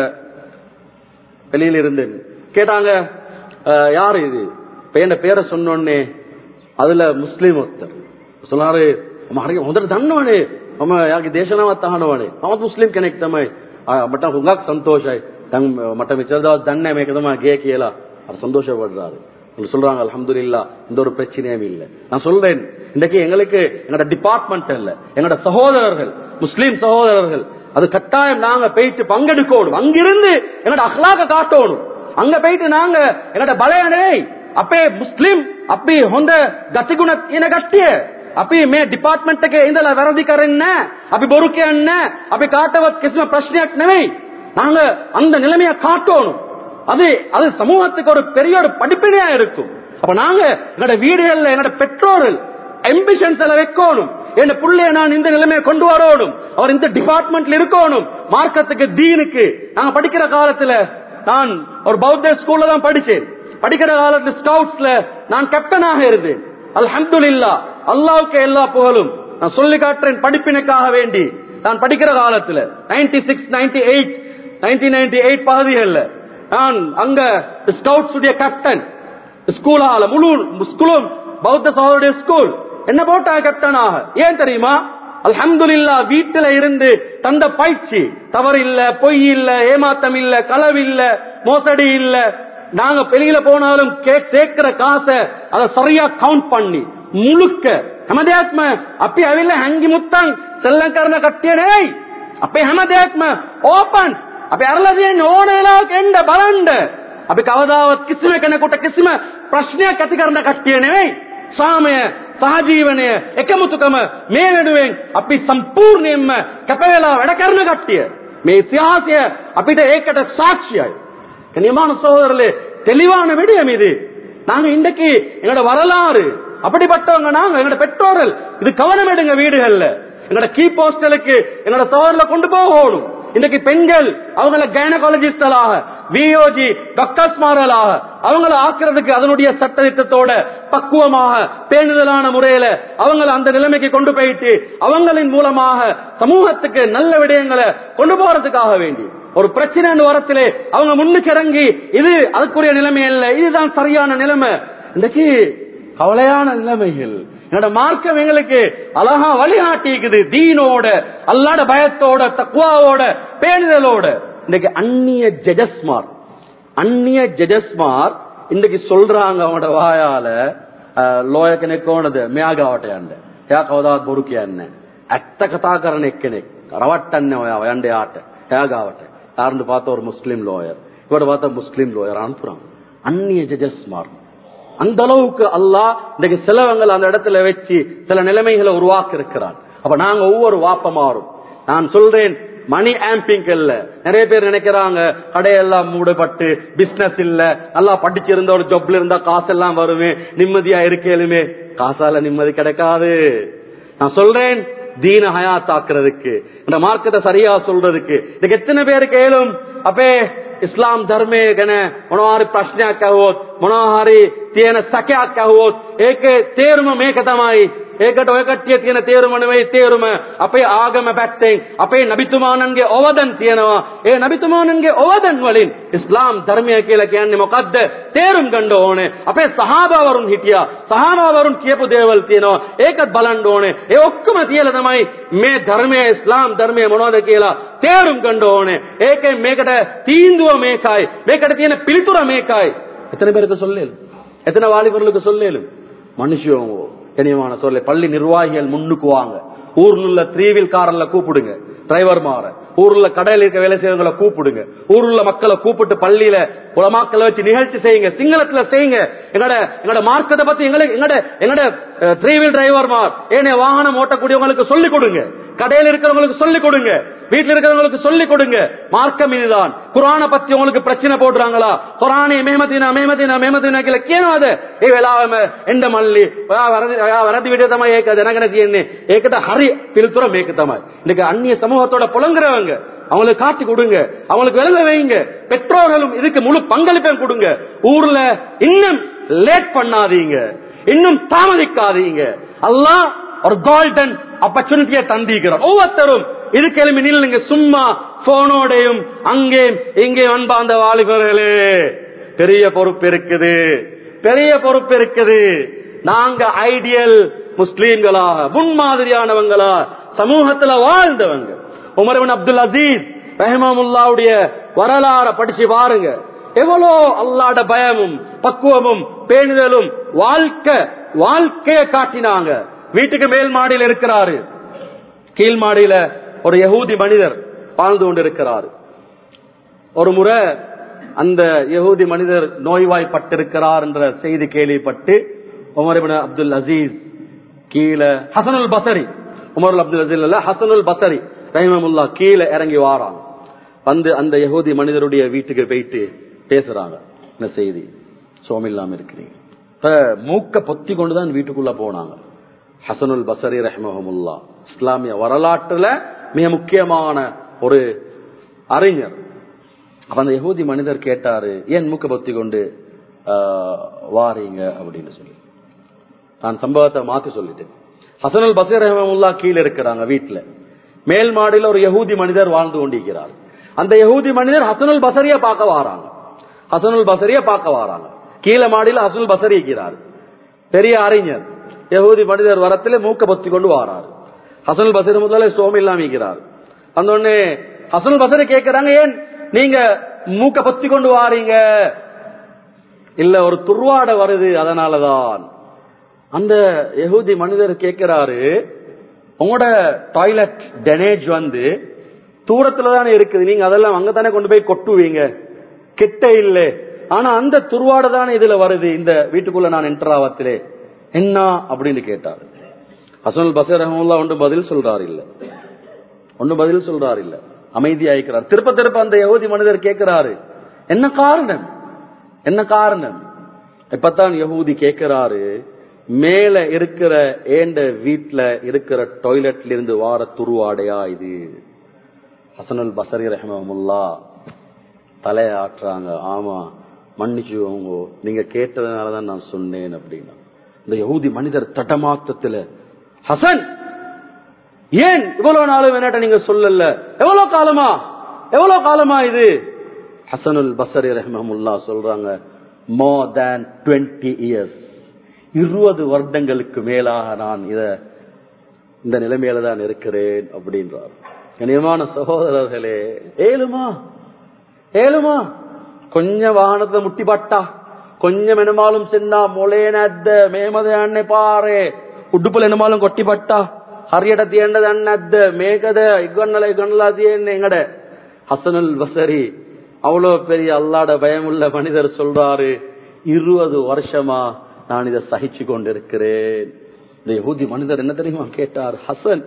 வெளியில இருந்தேன் கேட்டாங்க "அஹ், யாரு இது இப்ப என் பேரை சொன்னோடனே அதுல முஸ்லீம் ஒருத்தர் சொன்னாரு "මම හොඳට දන්නවනේ මම යාගේ දේශනාවත් අහනවනේ මමත් මුස්ලිම් කෙනෙක් තමයි "ආ, මට හුඟක් සන්තෝෂයි දැන් මට මෙච්චර දවස් දන්නේ නැහැ මේක තමයි ගේ කියලා අර சந்தோஷப்படுறாரு அவங்க சொல்றாங்க அல்ஹம்துலில்லாஹ் இந்த ஒரு பிரச்சனையும் இல்ல நான் சொல்றேன் இன்னைக்கு எங்களுக்கு எங்களோட டிபார்ட்மெண்ட் இல்ல எங்களோட சகோதரர்கள் முஸ்லீம் சகோதரர்கள் அது கட்டாயம் நாங்க போயிட்டு பங்கெடுக்கணும் அங்கிருந்து எங்களோட அஹ்லாக காட்டணும் அங்க போயிட்டு நாங்க எங்களோட பலயனே අපේ මුස්ලිම් අපි හොඳ ගතිගුණ තියෙන කට්ටිය අපි මේ ඩිපාර්ට්මන්ට් එකේ ඉඳලා වැරදි කරන්නේ නැහැ. අපි බොරු කියන්නේ නැහැ. අපි කාටවත් කිසිම ප්‍රශ්නයක් නෙවෙයි. நாங்க அந்த நிலைமையை காட்டணும் அது அது சமூகத்துக்கு ஒரு பெரிய ஒரு படிப்பினையா இருக்கும் அப்ப நாங்க எங்களோட வீடுகள்ல எங்களோட பெற்றோர்கள் எம்பிஷன்ஸ் எல்லாம் வைக்கணும் என் புள்ளைய நான் இந்த நிலைமையை கொண்டு வரணும் அவர் இந்த டிபார்ட்மெண்ட்ல இருக்கணும் மார்க்கத்துக்கு தீனுக்கு நாங்க படிக்கிற காலத்துல நான் ஒரு பௌத்த ஸ்கூல்ல தான் படிச்சேன் படிக்கிற காலத்துல ஸ்கவுட்ஸ்ல நான் கேப்டனாக இருந்தேன் அல்ஹம்துலில்லா அல்லாவுக்கு எல்லா புகழும் நான் சொல்லி காட்டுறேன் படிப்பினுக்காக வேண்டி நான் படிக்கிற காலத்துல ninety six ninety eight nineteen ninety eight பகுதிகளில் நான் அங்க ஸ்கவுட்ஸ் உடைய கேப்டன் ஸ்கூலால முழு ஸ்கூலும் பௌத்த சகோதரிய ஸ்கூல் என்ன போட்டாங்க கேப்டனாக ஏன் தெரியுமா அல்ஹம்துலில்லா வீட்டுல இருந்து தந்த பயிற்சி தவறு இல்ல பொய் இல்ல ஏமாத்தம் இல்ல களவு இல்ல மோசடி இல்ல நாங்க வெளியில போனாலும் கே- சேர்க்கிற காசை அதை சரியா கவுண்ட் பண்ணி முழுக்க හැමදයක්ම අපි ඇවිල්ලා හැංගි මුත්තන් සෙල්ලම් කරන කට්ටිය නෙවෙයි. අපේ හැමදයක්ම ඕපන්. අපි අරලා තියෙන ඕන වෙලාවක එන්න බලන්න. අපි කවදාවත් කිසිම කෙනෙකුට කිසිම ප්‍රශ්නයක් ඇති කරන කට්ටිය නෙවෙයි. සාමය සහජීවනය එකමුතුකම මේ වෙනුවෙන් අපි සම්පූර්ණයෙන්ම කැප වෙලා වැඩ කරන කට්ටිය මේ ඉතිහාසය අපිට ඒකට சாட்சியாய் கண்ணியமான சகோதரர்களே தெளிவான விடயம் இது நாங்க இன்றைக்கு எங்களோட வரலாறு அப்படிப்பட்டவங்க நாங்க எங்களோட பெற்றோர்கள் இது கவனம் எடுங்க வீடுகள்ல எங்களோட கீ போஸ்டலுக்கு எங்களோட சோதரில கொண்டு போகணும் இன்னைக்கு பெண்கள் அவங்கள கைனகாலஜிஸ்டலாக விஓஜி டாக்டர்ஸ்மார்களாக அவங்கள ஆக்குறதுக்கு அதனுடைய சட்ட திட்டத்தோட பக்குவமாக பேணுதலான முறையில அவங்கள அந்த நிலைமைக்கு கொண்டு போயிட்டு அவங்களின் மூலமாக சமூகத்துக்கு நல்ல விடயங்களை கொண்டு போறதுக்காக வேண்டி ஒரு பிரச்சனை வரத்திலே அவங்க முன்னுக்கு இறங்கி இது அதுக்குரிய நிலைமை இல்ல இதுதான் சரியான நிலைமை இன்றைக்கு கவலையான நிலைமைகள் என்னோட மார்க்கம் எங்களுக்கு அழகா வழிகாட்டிக்குது தீனோட அல்லாட பயத்தோட தக்குவாவோட பேணுதலோட இன்னைக்கு அந்நிய ஜெஜஸ்மார் அந்நிய ஜெஜஸ்மார் இன்னைக்கு சொல்றாங்க அவனோட வாயால ලෝය කෙනෙක් ඕනද මෙයා ගාවට යන්න. එයා කවදාවත් බොරු කියන්නේ ඇත්ත කතා කරන එක්කෙනෙක්. රවට්ටන්නේ ඔයා යන්න යාට. එයා ගාවට. யாருன்னு பார்த்த ஒரு முஸ்லீம் லோயர் இவட பார்த்த முஸ்லீம் லோயர் அனுப்புறான் அந்நிய ஜஜஸ்மார் அந்த அளவுக்கு அல்லாஹ் இன்னைக்கு சிலவங்களை அந்த இடத்துல வச்சு சில நிலைமைகளை உருவாக்கி இருக்கிறான் அப்ப நாங்க ஒவ்வொரு வாப்பமாறும் நான் சொல்றேன் மணி ஆம்பிங் இல்ல நிறைய பேர் நினைக்கிறாங்க கடையெல்லாம் மூடப்பட்டு பிசினஸ் இல்ல நல்லா படிச்சிருந்த ஒரு ஜொப்ல இருந்தா காசெல்லாம் வருமே நிம்மதியா இருக்கலுமே காசால நிம்மதி கிடைக்காது நான் சொல்றேன் தீன ஹயாத்தாக்குறதுக்கு இந்த மார்க்கத்தை சரியா சொல்றதுக்கு இதுக்கு எத்தனை பேருக்கு ஏலும் அப்பே ඉස්ලාම් ධර්මය ගැන මොනවාරි ප්‍රශ්නයක් ඇහුවොත් මොනවාහරි තියෙන සැකයක් ඇහුවොත් ඒකේ තේරුම මේක තමයි ඒකට ඔය කට්ටිය තියෙන තේරුම නෙවෙයි තේරුම අපේ ආගම පැත්තෙන් අපේ නබිතුමාණන්ගේ ඔවදන් තියෙනවා ඒ නබිතුමාණන්ගේ ඔවදන් වලින් ඉස්ලාම් ධර්මය කියලා කියන්නේ මොකද්ද තේරුම් ගන්න ඕනේ අපේ සහාබාවරුන් හිටියා සහාබාවරුන් කියපු දේවල් තියෙනවා ඒකත් බලන්න ඕනේ ඒ ඔක්කොම තියලා තමයි මේ ධර්මය ඉස්ලාම් ධර්මය මොනවද කියලා තේරුම් ගන්න ඕනේ ඒකෙන් මේකට තීන්දුව මේකයි මේකට තියෙන පිළිතුර මේකයි எத்தனை பேருக்கு சொல்லேலும் எத்தனை வாலிபர்களுக்கு சொல்லேலும் மனுஷங்க கனியமான சொல்ல பள்ளி நிர்வாகிகள் முன்னுக்கு வாங்க ஊர்ல உள்ள த்ரீவில் காரன்ல கூப்பிடுங்க டிரைவர் மாற ஊர்ல கடையில் இருக்க வேலை செய்யறவங்களை கூப்பிடுங்க ஊர்ல மக்களை கூப்பிட்டு பள்ளியில உலமாக்களை வச்சு நிகழ்ச்சி செய்யுங்க சிங்களத்துல செய்யுங்க எங்கட எங்கட மார்க்கத்தை பத்தி எங்களை எங்கட எங்கட த்ரீ வீல் டிரைவர் மார் ஏனைய வாகனம் ஓட்டக்கூடியவங்களுக்கு சொல்லிக் கொடுங்க கடையில் இருக்கிறவங்களுக்கு சொல்லிக் கொடுங்க வீட்டில் இருக்கிறவங்களுக்கு சொல்லிக் கொடுங்க மார்க்கம் இதுதான் குரான பத்தி உங்களுக்கு பிரச்சனை போடுறாங்களா குரானே மேமதினா மேமதினா மேமதினா කියලා කියනවාද ඒ වෙලාවෙම එන්න මල්ලි ඔයා වැරදි ඔයා වැරදි විදිය තමයි ඒක දැනගෙන තියෙන්නේ ඒකට හරි පිළිතුර මේක තමයි இன்னைக்கு அந்நிய சமூகத்தோட புலங்குறவங்க அவங்களுக்கு காட்டி கொடுங்க அவங்களுக்கு விளங்க வைங்க பெற்றோர்களும் இதுக்கு முழு பங்களிப்பையும் கொடுங்க ஊர்ல இன்னும் லேட் பண்ணாதீங்க இன்னும் தாமதிக்காதீங்க அல்லாஹ் ஒரு கோல்டன் ஆப்பர்ச்சுனிட்டியை தந்திக்கிறார் ஒவ்வொருத்தரும் இதுக்கு எழுப்பி நில்லுங்க சும்மா போனோடையும் அங்கேயும் இங்கேயும் அன்பாந்த வாலிபர்களே பெரிய பொறுப்பு இருக்குது பெரிய பொறுப்பு இருக்குது நாங்க ஐடியல் முஸ்லீம்களாக முன்மாதிரியானவங்களா சமூகத்துல வாழ்ந்தவங்க உமரவன் அப்துல் அசீஸ் ரஹிமாமுல்லாவுடைய வரலாற படிச்சு பாருங்க எவ்வளோ அல்லாட பயமும் பக்குவமும் பேணுதலும் வாழ்க்கை வாழ்க்கைய காட்டினாங்க வீட்டுக்கு மேல் மாடியில் இருக்கிறாரு கீழ் மாடியில ஒரு யகூதி மனிதர் வாழ்ந்து கொண்டிருக்கிறார் ஒரு முறை அந்த யகூதி மனிதர் நோய்வாய்ப்பட்டிருக்கிறார் என்ற செய்தி கேள்விப்பட்டு உமர் இப்னு அப்துல் அசீஸ் கீழே Hasanul Basri Umar Abdul Aziz இல்ல ஹசனுல் பசரி ரஹிமமுல்லா கீழே இறங்கி வாராங்க வந்து அந்த யகூதி மனிதருடைய வீட்டுக்கு போயிட்டு பேசுறாங்க இந்த செய்தி சோமில்லாம இருக்கிறீங்க இப்ப மூக்க பொத்தி கொண்டுதான் வீட்டுக்குள்ள போனாங்க ஹசனுல் பசரி ரஹ்மஹமுல்லா இஸ்லாமிய வரலாற்றுல மிக முக்கியமான ஒரு அறிஞர் அப்ப அந்த யகூதி மனிதர் கேட்டாரு ஏன் மூக்க பொத்தி கொண்டு ஆஹ், வாரீங்க அப்படின்னு சொல்லி நான் சம்பவத்தை மாத்தி சொல்லிட்டேன் ஹசனுல் பசீர் ரஹ்மமுல்லா கீழே இருக்கிறாங்க வீட்டுல மேல் மாடியில ஒரு யகூதி மனிதர் வாழ்ந்து கொண்டிருக்கிறார் அந்த யகூதி மனிதர் ஹசனுல் பசரிய பார்க்க வாராங்க ஹசனுல் பசரிய பார்க்க வாராங்க கீழே மாடியில ஹசனுல் பசரி இருக்கிறார் பெரிய அறிஞர் யகூதி மனிதர் வரத்துல மூக்க பொத்தி கொண்டு வாராரு ஹசனுல் பசரி முதல்ல சோம இல்லாம இருக்கிறார் அந்த உடனே ஹசனுல் பசரி கேட்கிறாங்க ஏன் நீங்க மூக்க பொத்தி கொண்டு வாரீங்க இல்ல ஒரு துர்வாட வருது அதனாலதான் அந்த யகூதி மனிதர் கேட்கிறாரு உங்களோட டாய்லெட் டெனேஜ் வந்து தூரத்துல தானே இருக்குது நீங்க அதெல்லாம் அங்க தானே கொண்டு போய் கொட்டுவீங்க கிட்ட இல்ல ஆனா அந்த துர்வாட தானே இதுல வருது இந்த வீட்டுக்குள்ள நான் என்டர் ஆவத்திலே என்ன அப்படின்னு கேட்டார் ஹசனுல் பசீர் ரஹமுல்லா ஒன்று பதில் சொல்றாரு இல்ல ஒன்று பதில் சொல்றாரு இல்ல அமைதியாயிக்கிறார் திருப்ப திருப்ப அந்த யகுதி மனிதர் கேட்கிறாரு என்ன காரணம் என்ன காரணம் இப்பதான் யகூதி கேட்கிறாரு மேல இருக்கிற ஏண்ட வீட்டுல இருக்கிற டாய்லெட்ல இருந்து வார துருவாடையா இது ஹசனுல் பசரி ரஹமுல்லா தலைய ஆட்டுறாங்க ஆமா மன்னிச்சுவோங்க நீங்க கேட்டதுனாலதான் நான் சொன்னேன் அப்படின்னா இந்த யகூதி மனிதர் தட்டமாத்தத்துல ஹசன் ஏன் இவ்வளவு நாளும் என்னட்ட நீங்க சொல்லல எவ்வளவு காலமா எவ்வளவு காலமா இது ஹசனுல் பசரி ரஹமுல்லா சொல்றாங்க மோர் தேன் டுவெண்ட்டி இயர்ஸ் இருபது வருடங்களுக்கு மேலாக நான் இத இந்த நிலைமையில தான் இருக்கிறேன் அப்படின்றார் கனியமான சகோதரர்களே ஏழுமா ஏழுமா கொஞ்சம் வாகனத்தை முட்டி பட்டா கொஞ்சம் என்னமாலும் சென்னா ಮೊಳೇನದ್ದ ಮೇಮದ ಎಣ್ಣೆ ಪಾರೆ ಉಡುಪುಲ ಎನ್ನಮಾலும் ಕೊಟ್ಟಿ ಪಟ್ಟ ಹರಿಯಡ ತಿಯಂಡದ ಅಣ್ಣದ್ದ ಮೇಘದ ಇಗಣ್ಣಲ ಇಗಣ್ಣಲ ತಿಯಣ್ಣೆ எங்கட ஹசனுல் பசரி அவ்வளவு பெரிய அல்லாட பயமுள்ள மனிதர் சொல்றாரு இருபது வருஷமா நான் இதை சகிச்சு கொண்டிருக்கிறேன் இந்த யகூதி மனிதர் என்ன தெரியுமா கேட்டார் ஹசன்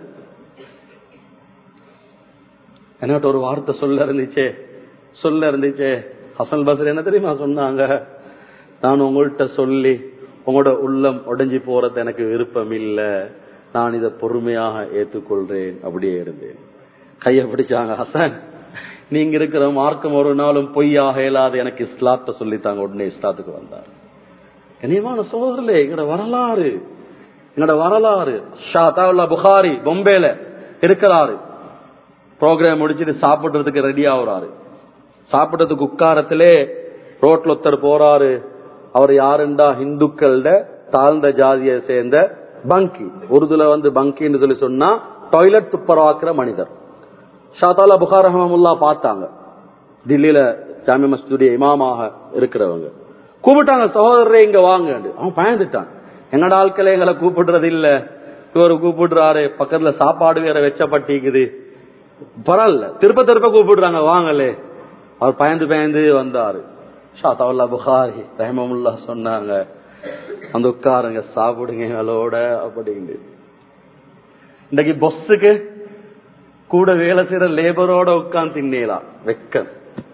என்னட்ட ஒரு வார்த்தை சொல்ல இருந்துச்சே சொல்ல இருந்துச்சே ஹசன் பசர் என்ன தெரியுமா சொன்னாங்க நான் உங்கள்கிட்ட சொல்லி உங்களோட உள்ளம் உடைஞ்சு போறது எனக்கு விருப்பம் இல்ல நான் இதை பொறுமையாக ஏற்றுக்கொள்றேன் அப்படியே இருந்தேன் கைய பிடிச்சாங்க ஹசன் நீங்க இருக்கிற மார்க்கம் ஒரு நாளும் பொய்யாக இயலாது எனக்கு இஸ்லாத்தை சொல்லித்தாங்க உடனே இஸ்லாத்துக்கு வந்தார் கனியமான சோதரிலே எங்கட வரலாறு எங்கட வரலாறு ஷா தாவுல்லா புகாரி பொம்பேல இருக்கிறாரு ப்ரோக்ராம் முடிச்சிட்டு சாப்பிடுறதுக்கு ரெடி ஆகுறாரு சாப்பிடுறதுக்கு உட்காரத்திலே ரோட்ல ஒருத்தர் போறாரு அவர் யாருண்டா இந்துக்கள தாழ்ந்த ஜாதியை சேர்ந்த பங்கி உருதுல வந்து பங்கின்னு சொல்லி சொன்னா டாய்லெட் துப்பரவாக்குற மனிதர் ஷாத்தாலா புகார் ரஹமுல்லா பார்த்தாங்க தில்லியில ஜாமிய மஸ்துடைய இமாமாக இருக்கிறவங்க கூப்பிட்டாங்க சகோதரரே இங்க வாங்க அவன் பயந்துட்டான் எங்கட ஆட்களை எங்களை கூப்பிடுறது இல்ல இவர் கூப்பிடுறாரு பக்கத்துல சாப்பாடு வேற வெச்சப்பட்டிக்குது பரவாயில்ல திருப்ப திருப்ப கூப்பிடுறாங்க வாங்கலே அவர் பயந்து பயந்து வந்தாரு ஷாத்தாவுல்லா புகாரி ரஹமமுல்லா சொன்னாங்க அந்த உட்காருங்க சாப்பிடுங்க எங்களோட அப்படின்னு இன்னைக்கு பொஸ்ஸுக்கு கூட வேலை செய்யற லேபரோட உட்கார்ந்து தின்னலாம் வெக்கம்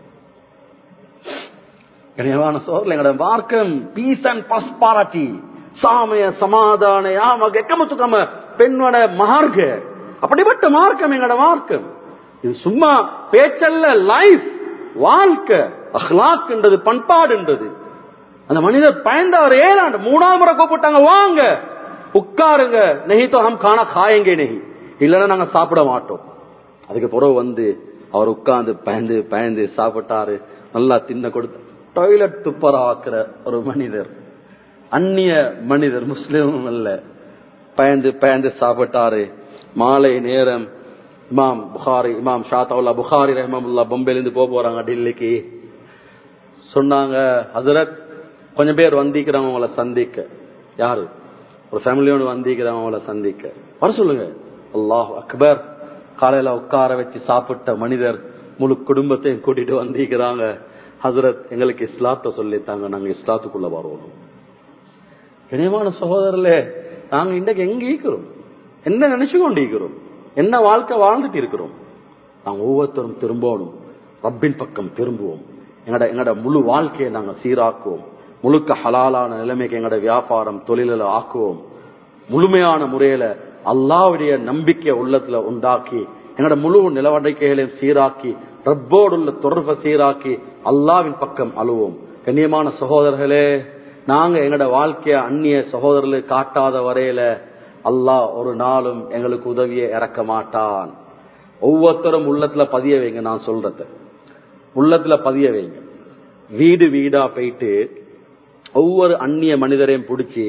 கனியமான சோர்ல எங்கட மார்க்கம் பீஸ் அண்ட் பஸ்பாரட்டி சாமய சமாதான யாம கெக்கமத்துக்கம பெண்வட மார்க்க அப்படிப்பட்ட மார்க்கம் எங்கட மார்க்கம் இது சும்மா பேச்சல்ல லைஃப் வாழ்க்கை அஹ்லாக்ன்றது பண்பாடுன்றது அந்த மனிதர் பயந்தார் ஏறாண்டு மூணாவது முறை கூப்பிட்டாங்க வாங்க உட்காருங்க நெஹித்தோ ஹம் காணா காயங்க நெஹி இல்லைன்னா நாங்க சாப்பிட மாட்டோம் அதுக்கு பிறகு வந்து அவர் உட்கார்ந்து பயந்து பயந்து சாப்பிட்டாரு நல்லா தின்ன கொடுத்து டாய்லெட் துப்பராக்குற ஒரு மனிதர் அந்நிய மனிதர் முஸ்லீமும் அல்ல பயந்து பயந்து சாப்பிட்டாரு மாலை நேரம் இமாம் புகாரி இமாம் ஷாத்தாவுல்லா புகாரி ரஹமுல்லா பொம்பையிலிருந்து போக போறாங்க டெல்லிக்கு சொன்னாங்க ஹசரத் கொஞ்சம் பேர் வந்திக்கிறாங்க உங்களை சந்திக்க யாரு ஒரு ஃபேமிலியோடு வந்திக்கிறாங்க உங்களை சந்திக்க வர சொல்லுங்க அல்லாஹ் அக்பர் காலையில உட்கார வச்சு சாப்பிட்ட மனிதர் முழு குடும்பத்தையும் கூட்டிட்டு வந்திக்கிறாங்க ஹசரத் எங்களுக்கு இஸ்லாத்தை சொல்லித்தாங்க நாங்க இஸ்லாத்துக்குள்ள வருவோம் இணையமான சகோதரர்களே நாங்க இன்றைக்கு எங்க இருக்கிறோம் என்ன நினைச்சு கொண்டு இருக்கிறோம் என்ன வாழ்க்கை வாழ்ந்துட்டு இருக்கிறோம் நாங்க ஒவ்வொருத்தரும் திரும்பணும் ரப்பின் பக்கம் திரும்புவோம் எங்கட எங்கட முழு வாழ்க்கையை நாங்க சீராக்குவோம் முழுக்க ஹலாலான நிலைமைக்கு எங்கட வியாபாரம் தொழில ஆக்குவோம் முழுமையான முறையில அல்லாவுடைய நம்பிக்கை உள்ளத்துல உண்டாக்கி எங்கட முழு நிலவடிக்கைகளையும் சீராக்கி ரப்போடு உள்ள தொடர்பை சீராக்கி அல்லாவின் பக்கம் அழுவோம் கண்ணியமான சகோதரர்களே நாங்க எங்கட வாழ்க்கைய அந்நிய சகோதரர்களுக்கு காட்டாத வரையில அல்லாஹ் ஒரு நாளும் எங்களுக்கு உதவியை இறக்க மாட்டான் ஒவ்வொருத்தரும் உள்ளத்துல பதிய வைங்க நான் சொல்றத உள்ளத்துல பதிய வைங்க வீடு வீடா போயிட்டு ஒவ்வொரு அந்நிய மனிதரையும் பிடிச்சி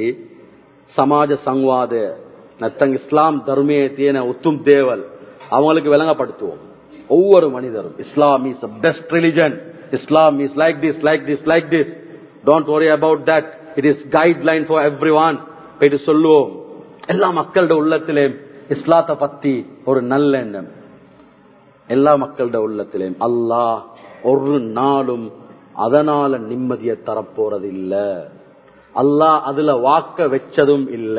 சமாஜ சங்வாத நத்தங் இஸ்லாம் தர்மிய தேன உத்தும் தேவல் அவங்களுக்கு விளங்கப்படுத்துவோம் ஒவ்வொரு மனிதரும் Islam is best religion Islam is like this like this like this don't worry about that it is guideline for everyone போயிட்டு சொல்லுவோம் எல்லா மக்களோட உள்ளத்திலே இஸ்லாத்தை பத்தி ஒரு நல்ல எண்ணம் எல்லா மக்களோட உள்ளத்திலேயும் அல்லாஹ் ஒரு நாளும் அதனால நிம்மதியை தரப்போறது இல்ல அல்லாஹ் அதுல வாக்க வச்சதும் இல்ல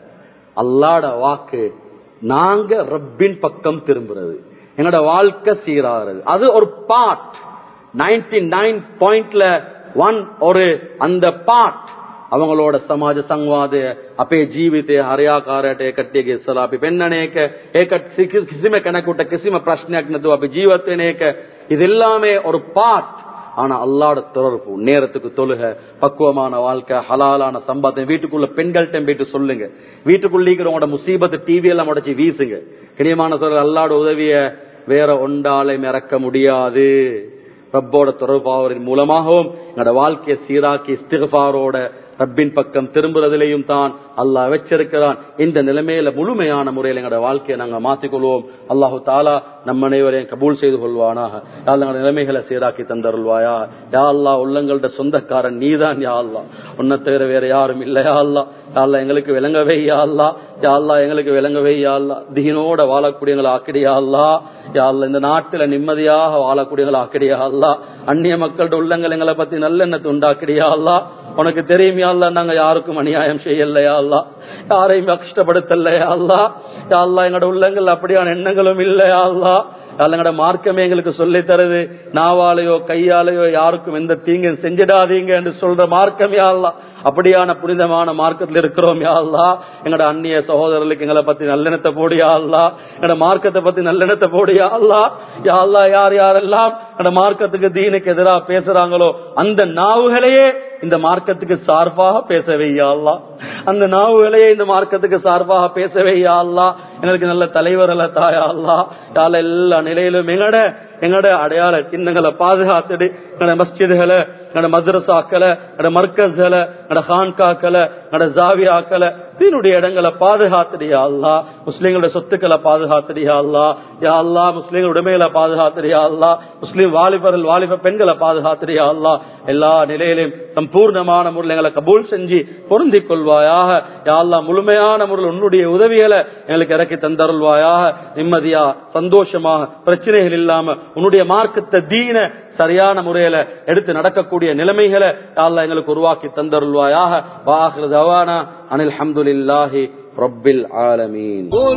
அல்லாட வாக்கு நாங்க ரப்பின் பக்கம் திரும்புறது எங்களோட வாழ்க்கை சீராகிறது அது ஒரு பார்ட் நைன்டி நைன் பாயிண்ட்ல ஒன் ஒரு அந்த பார்ட் ಅವங்களோட ಸಮಾಜ ಸಂವಾದ ಅಪೇ ಜೀವಿತೆ ಹರ್ಯಾಕಾರಟ ಏಕಟ್ಟಿಗೆ ಇස්සಲ ಅಪಿ ಪೆನ್ನನೇಕ ಏಕ ಕಿಸಿಮ ಕಣಕುಟ ಕಿಸಿಮ ಪ್ರಶ್ನೆಯಾಕ್ ನದು ಅಪಿ ಜೀವತ್ತೇನೇಕ ಇದೆಲ್ಲಾமே ஒரு பார்ட் ஆனா அல்லாட தொடர்பு நேரத்துக்கு தொழுக பக்குவமான வாழ்க்கை ஹலாலான சம்பாதம் வீட்டுக்குள்ள பெண்கள்கிட்ட போயிட்டு சொல்லுங்க வீட்டுக்குள்ளீங்கிறவங்களோட முசீபத்து டிவி எல்லாம் உடச்சி வீசுங்க கிரியமான சொல்ற அல்லாட உதவிய வேற ஒன்றாலையும் இறக்க முடியாது ரப்போட தொடர்பாவரின் மூலமாகவும் எங்களோட வாழ்க்கையை சீராக்கி இஸ்திகபாரோட ரப்பின் பக்கம் திரும்புறதிலையும் தான் அல்லாஹ் வச்சிருக்கிறான் இந்த நிலைமையில முழுமையான முறையில் எங்களோட வாழ்க்கையை நாங்க மாத்திக்கொள்வோம் அல்லாஹு தாலா நம்ம அனைவரையும் கபூல் செய்து கொள்வானாக யாழ் எங்களோட நிலைமைகளை சீராக்கி தந்தருள்வாயா யா அல்லா உள்ளங்களோட சொந்தக்காரன் நீதான் யா அல்லா உன்னை தவிர வேற யாரும் இல்லை யா அல்லா யாழ்லா எங்களுக்கு விளங்கவே யா அல்லா யாழ்லா எங்களுக்கு விளங்கவே யா அல்லா தீனோட வாழக்கூடியவங்களை ஆக்கிடியா அல்லா யாழ்லா இந்த நாட்டுல நிம்மதியாக வாழக்கூடியவங்களை ஆக்கிடியா அல்லா அந்நிய மக்களோட உள்ளங்கள் எங்களை பத்தி நல்லெண்ணத்தை உண்டாக்கிடியா அல்லா உனக்கு தெரியும் யாழ்லா நாங்க யாருக்கும் அநியாயம் செய்யலையா அல்லா யாரையும் கஷ்டப்படுத்தலையா அல்லா யாழ்லா எங்களோட உள்ளங்கள் அப்படியான எண்ணங்களும் இல்லையா அல்லா எங்களோட மார்க்கமே எங்களுக்கு சொல்லி தருது நாவாலையோ கையாலையோ யாருக்கும் எந்த தீங்கும் செஞ்சிடாதீங்க என்று சொல்ற மார்க்கம் யாழ்லா அப்படியான புனிதமான மார்க்கத்தில் இருக்கிறோம் யாழ்லா எங்களோட அந்நிய சகோதரர்களுக்கு எங்களை பத்தி நல்லெண்ணத்தை போடியா அல்லா எங்களோட மார்க்கத்தை பத்தி நல்லெண்ணத்தை போடியா அல்லா யாழ்லா யார் யாரெல்லாம் எங்களோட மார்க்கத்துக்கு தீனுக்கு எதிராக பேசுறாங்களோ அந்த நாவுகளையே இந்த மார்க்கத்துக்கு சார்பாக பேச வையாள்லா அந்த நாவுகளையே இந்த மார்க்கத்துக்கு சார்பாக பேச வையாள்லா எங்களுக்கு நல்ல தலைவரல தாயா அல்லா யால எல்லா நிலையிலும் எங்கட எங்கட அடையாள சின்னங்களை பாதுகாத்துடு எங்கட மஸ்ஜிதுகளை எங்கட மദ്രസാக்களை எங்கட மர்க்கஸ்களை எங்கட ஹான்காக்களை எங்கட ஜாவியாக்களை தீனுடைய இடங்களை பாதுகாத்துடியா அல்லா முஸ்லீம்களோட சொத்துக்களை பாதுகாத்துடியா அல்லா யா அல்லா முஸ்லீம்கள் உடைமைகளை பாதுகாத்துடியா அல்லா முஸ்லீம் வாலிபர்கள் வாலிப பெண்களை பாதுகாத்துடியா அல்லா எல்லா நிலையிலும் சம்பூர்ணமான முறையில் எங்களை கபூல் செஞ்சு பொருந்தி கொள்வாயாக யா அல்லா முழுமையான முறையில் உன்னுடைய உதவிகளை எங்களுக்கு இறக்கி தந்தருள்வாயாக நிம்மதியா சந்தோஷமாக பிரச்சனைகள் இல்லாம உன்னுடைய மார்க்கத்தை தீன சரியான முறையில எடுத்து நடக்கக்கூடிய நிலைமைகளை அல்லா எங்களுக்கு உருவாக்கி தந்தருள்வாயாக வாஹிர் தவானா அனில் ஹம்துலில்லாஹி ரப்பில் ஆலமீன் قل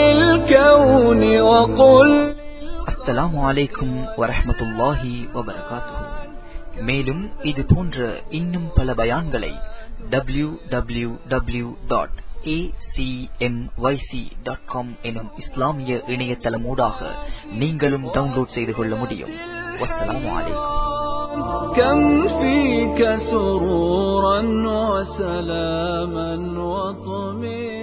للكون وقل அஸ்ஸலாமு அலைக்கும் வரஹ்மத்துல்லாஹி வபரகாத்துஹு மேலும் இது போன்ற இன்னும் பல பயான்களை டபிள்யூ டபிள்யூ டபிள்யூ டாட் எனும் இஸ்லாமிய இணையதளமூடாக நீங்களும் டவுன்லோட் செய்து கொள்ள முடியும் வஸ்ஸலாமு அலைக்கும் كم فيك سرورا وسلاما وطمئنا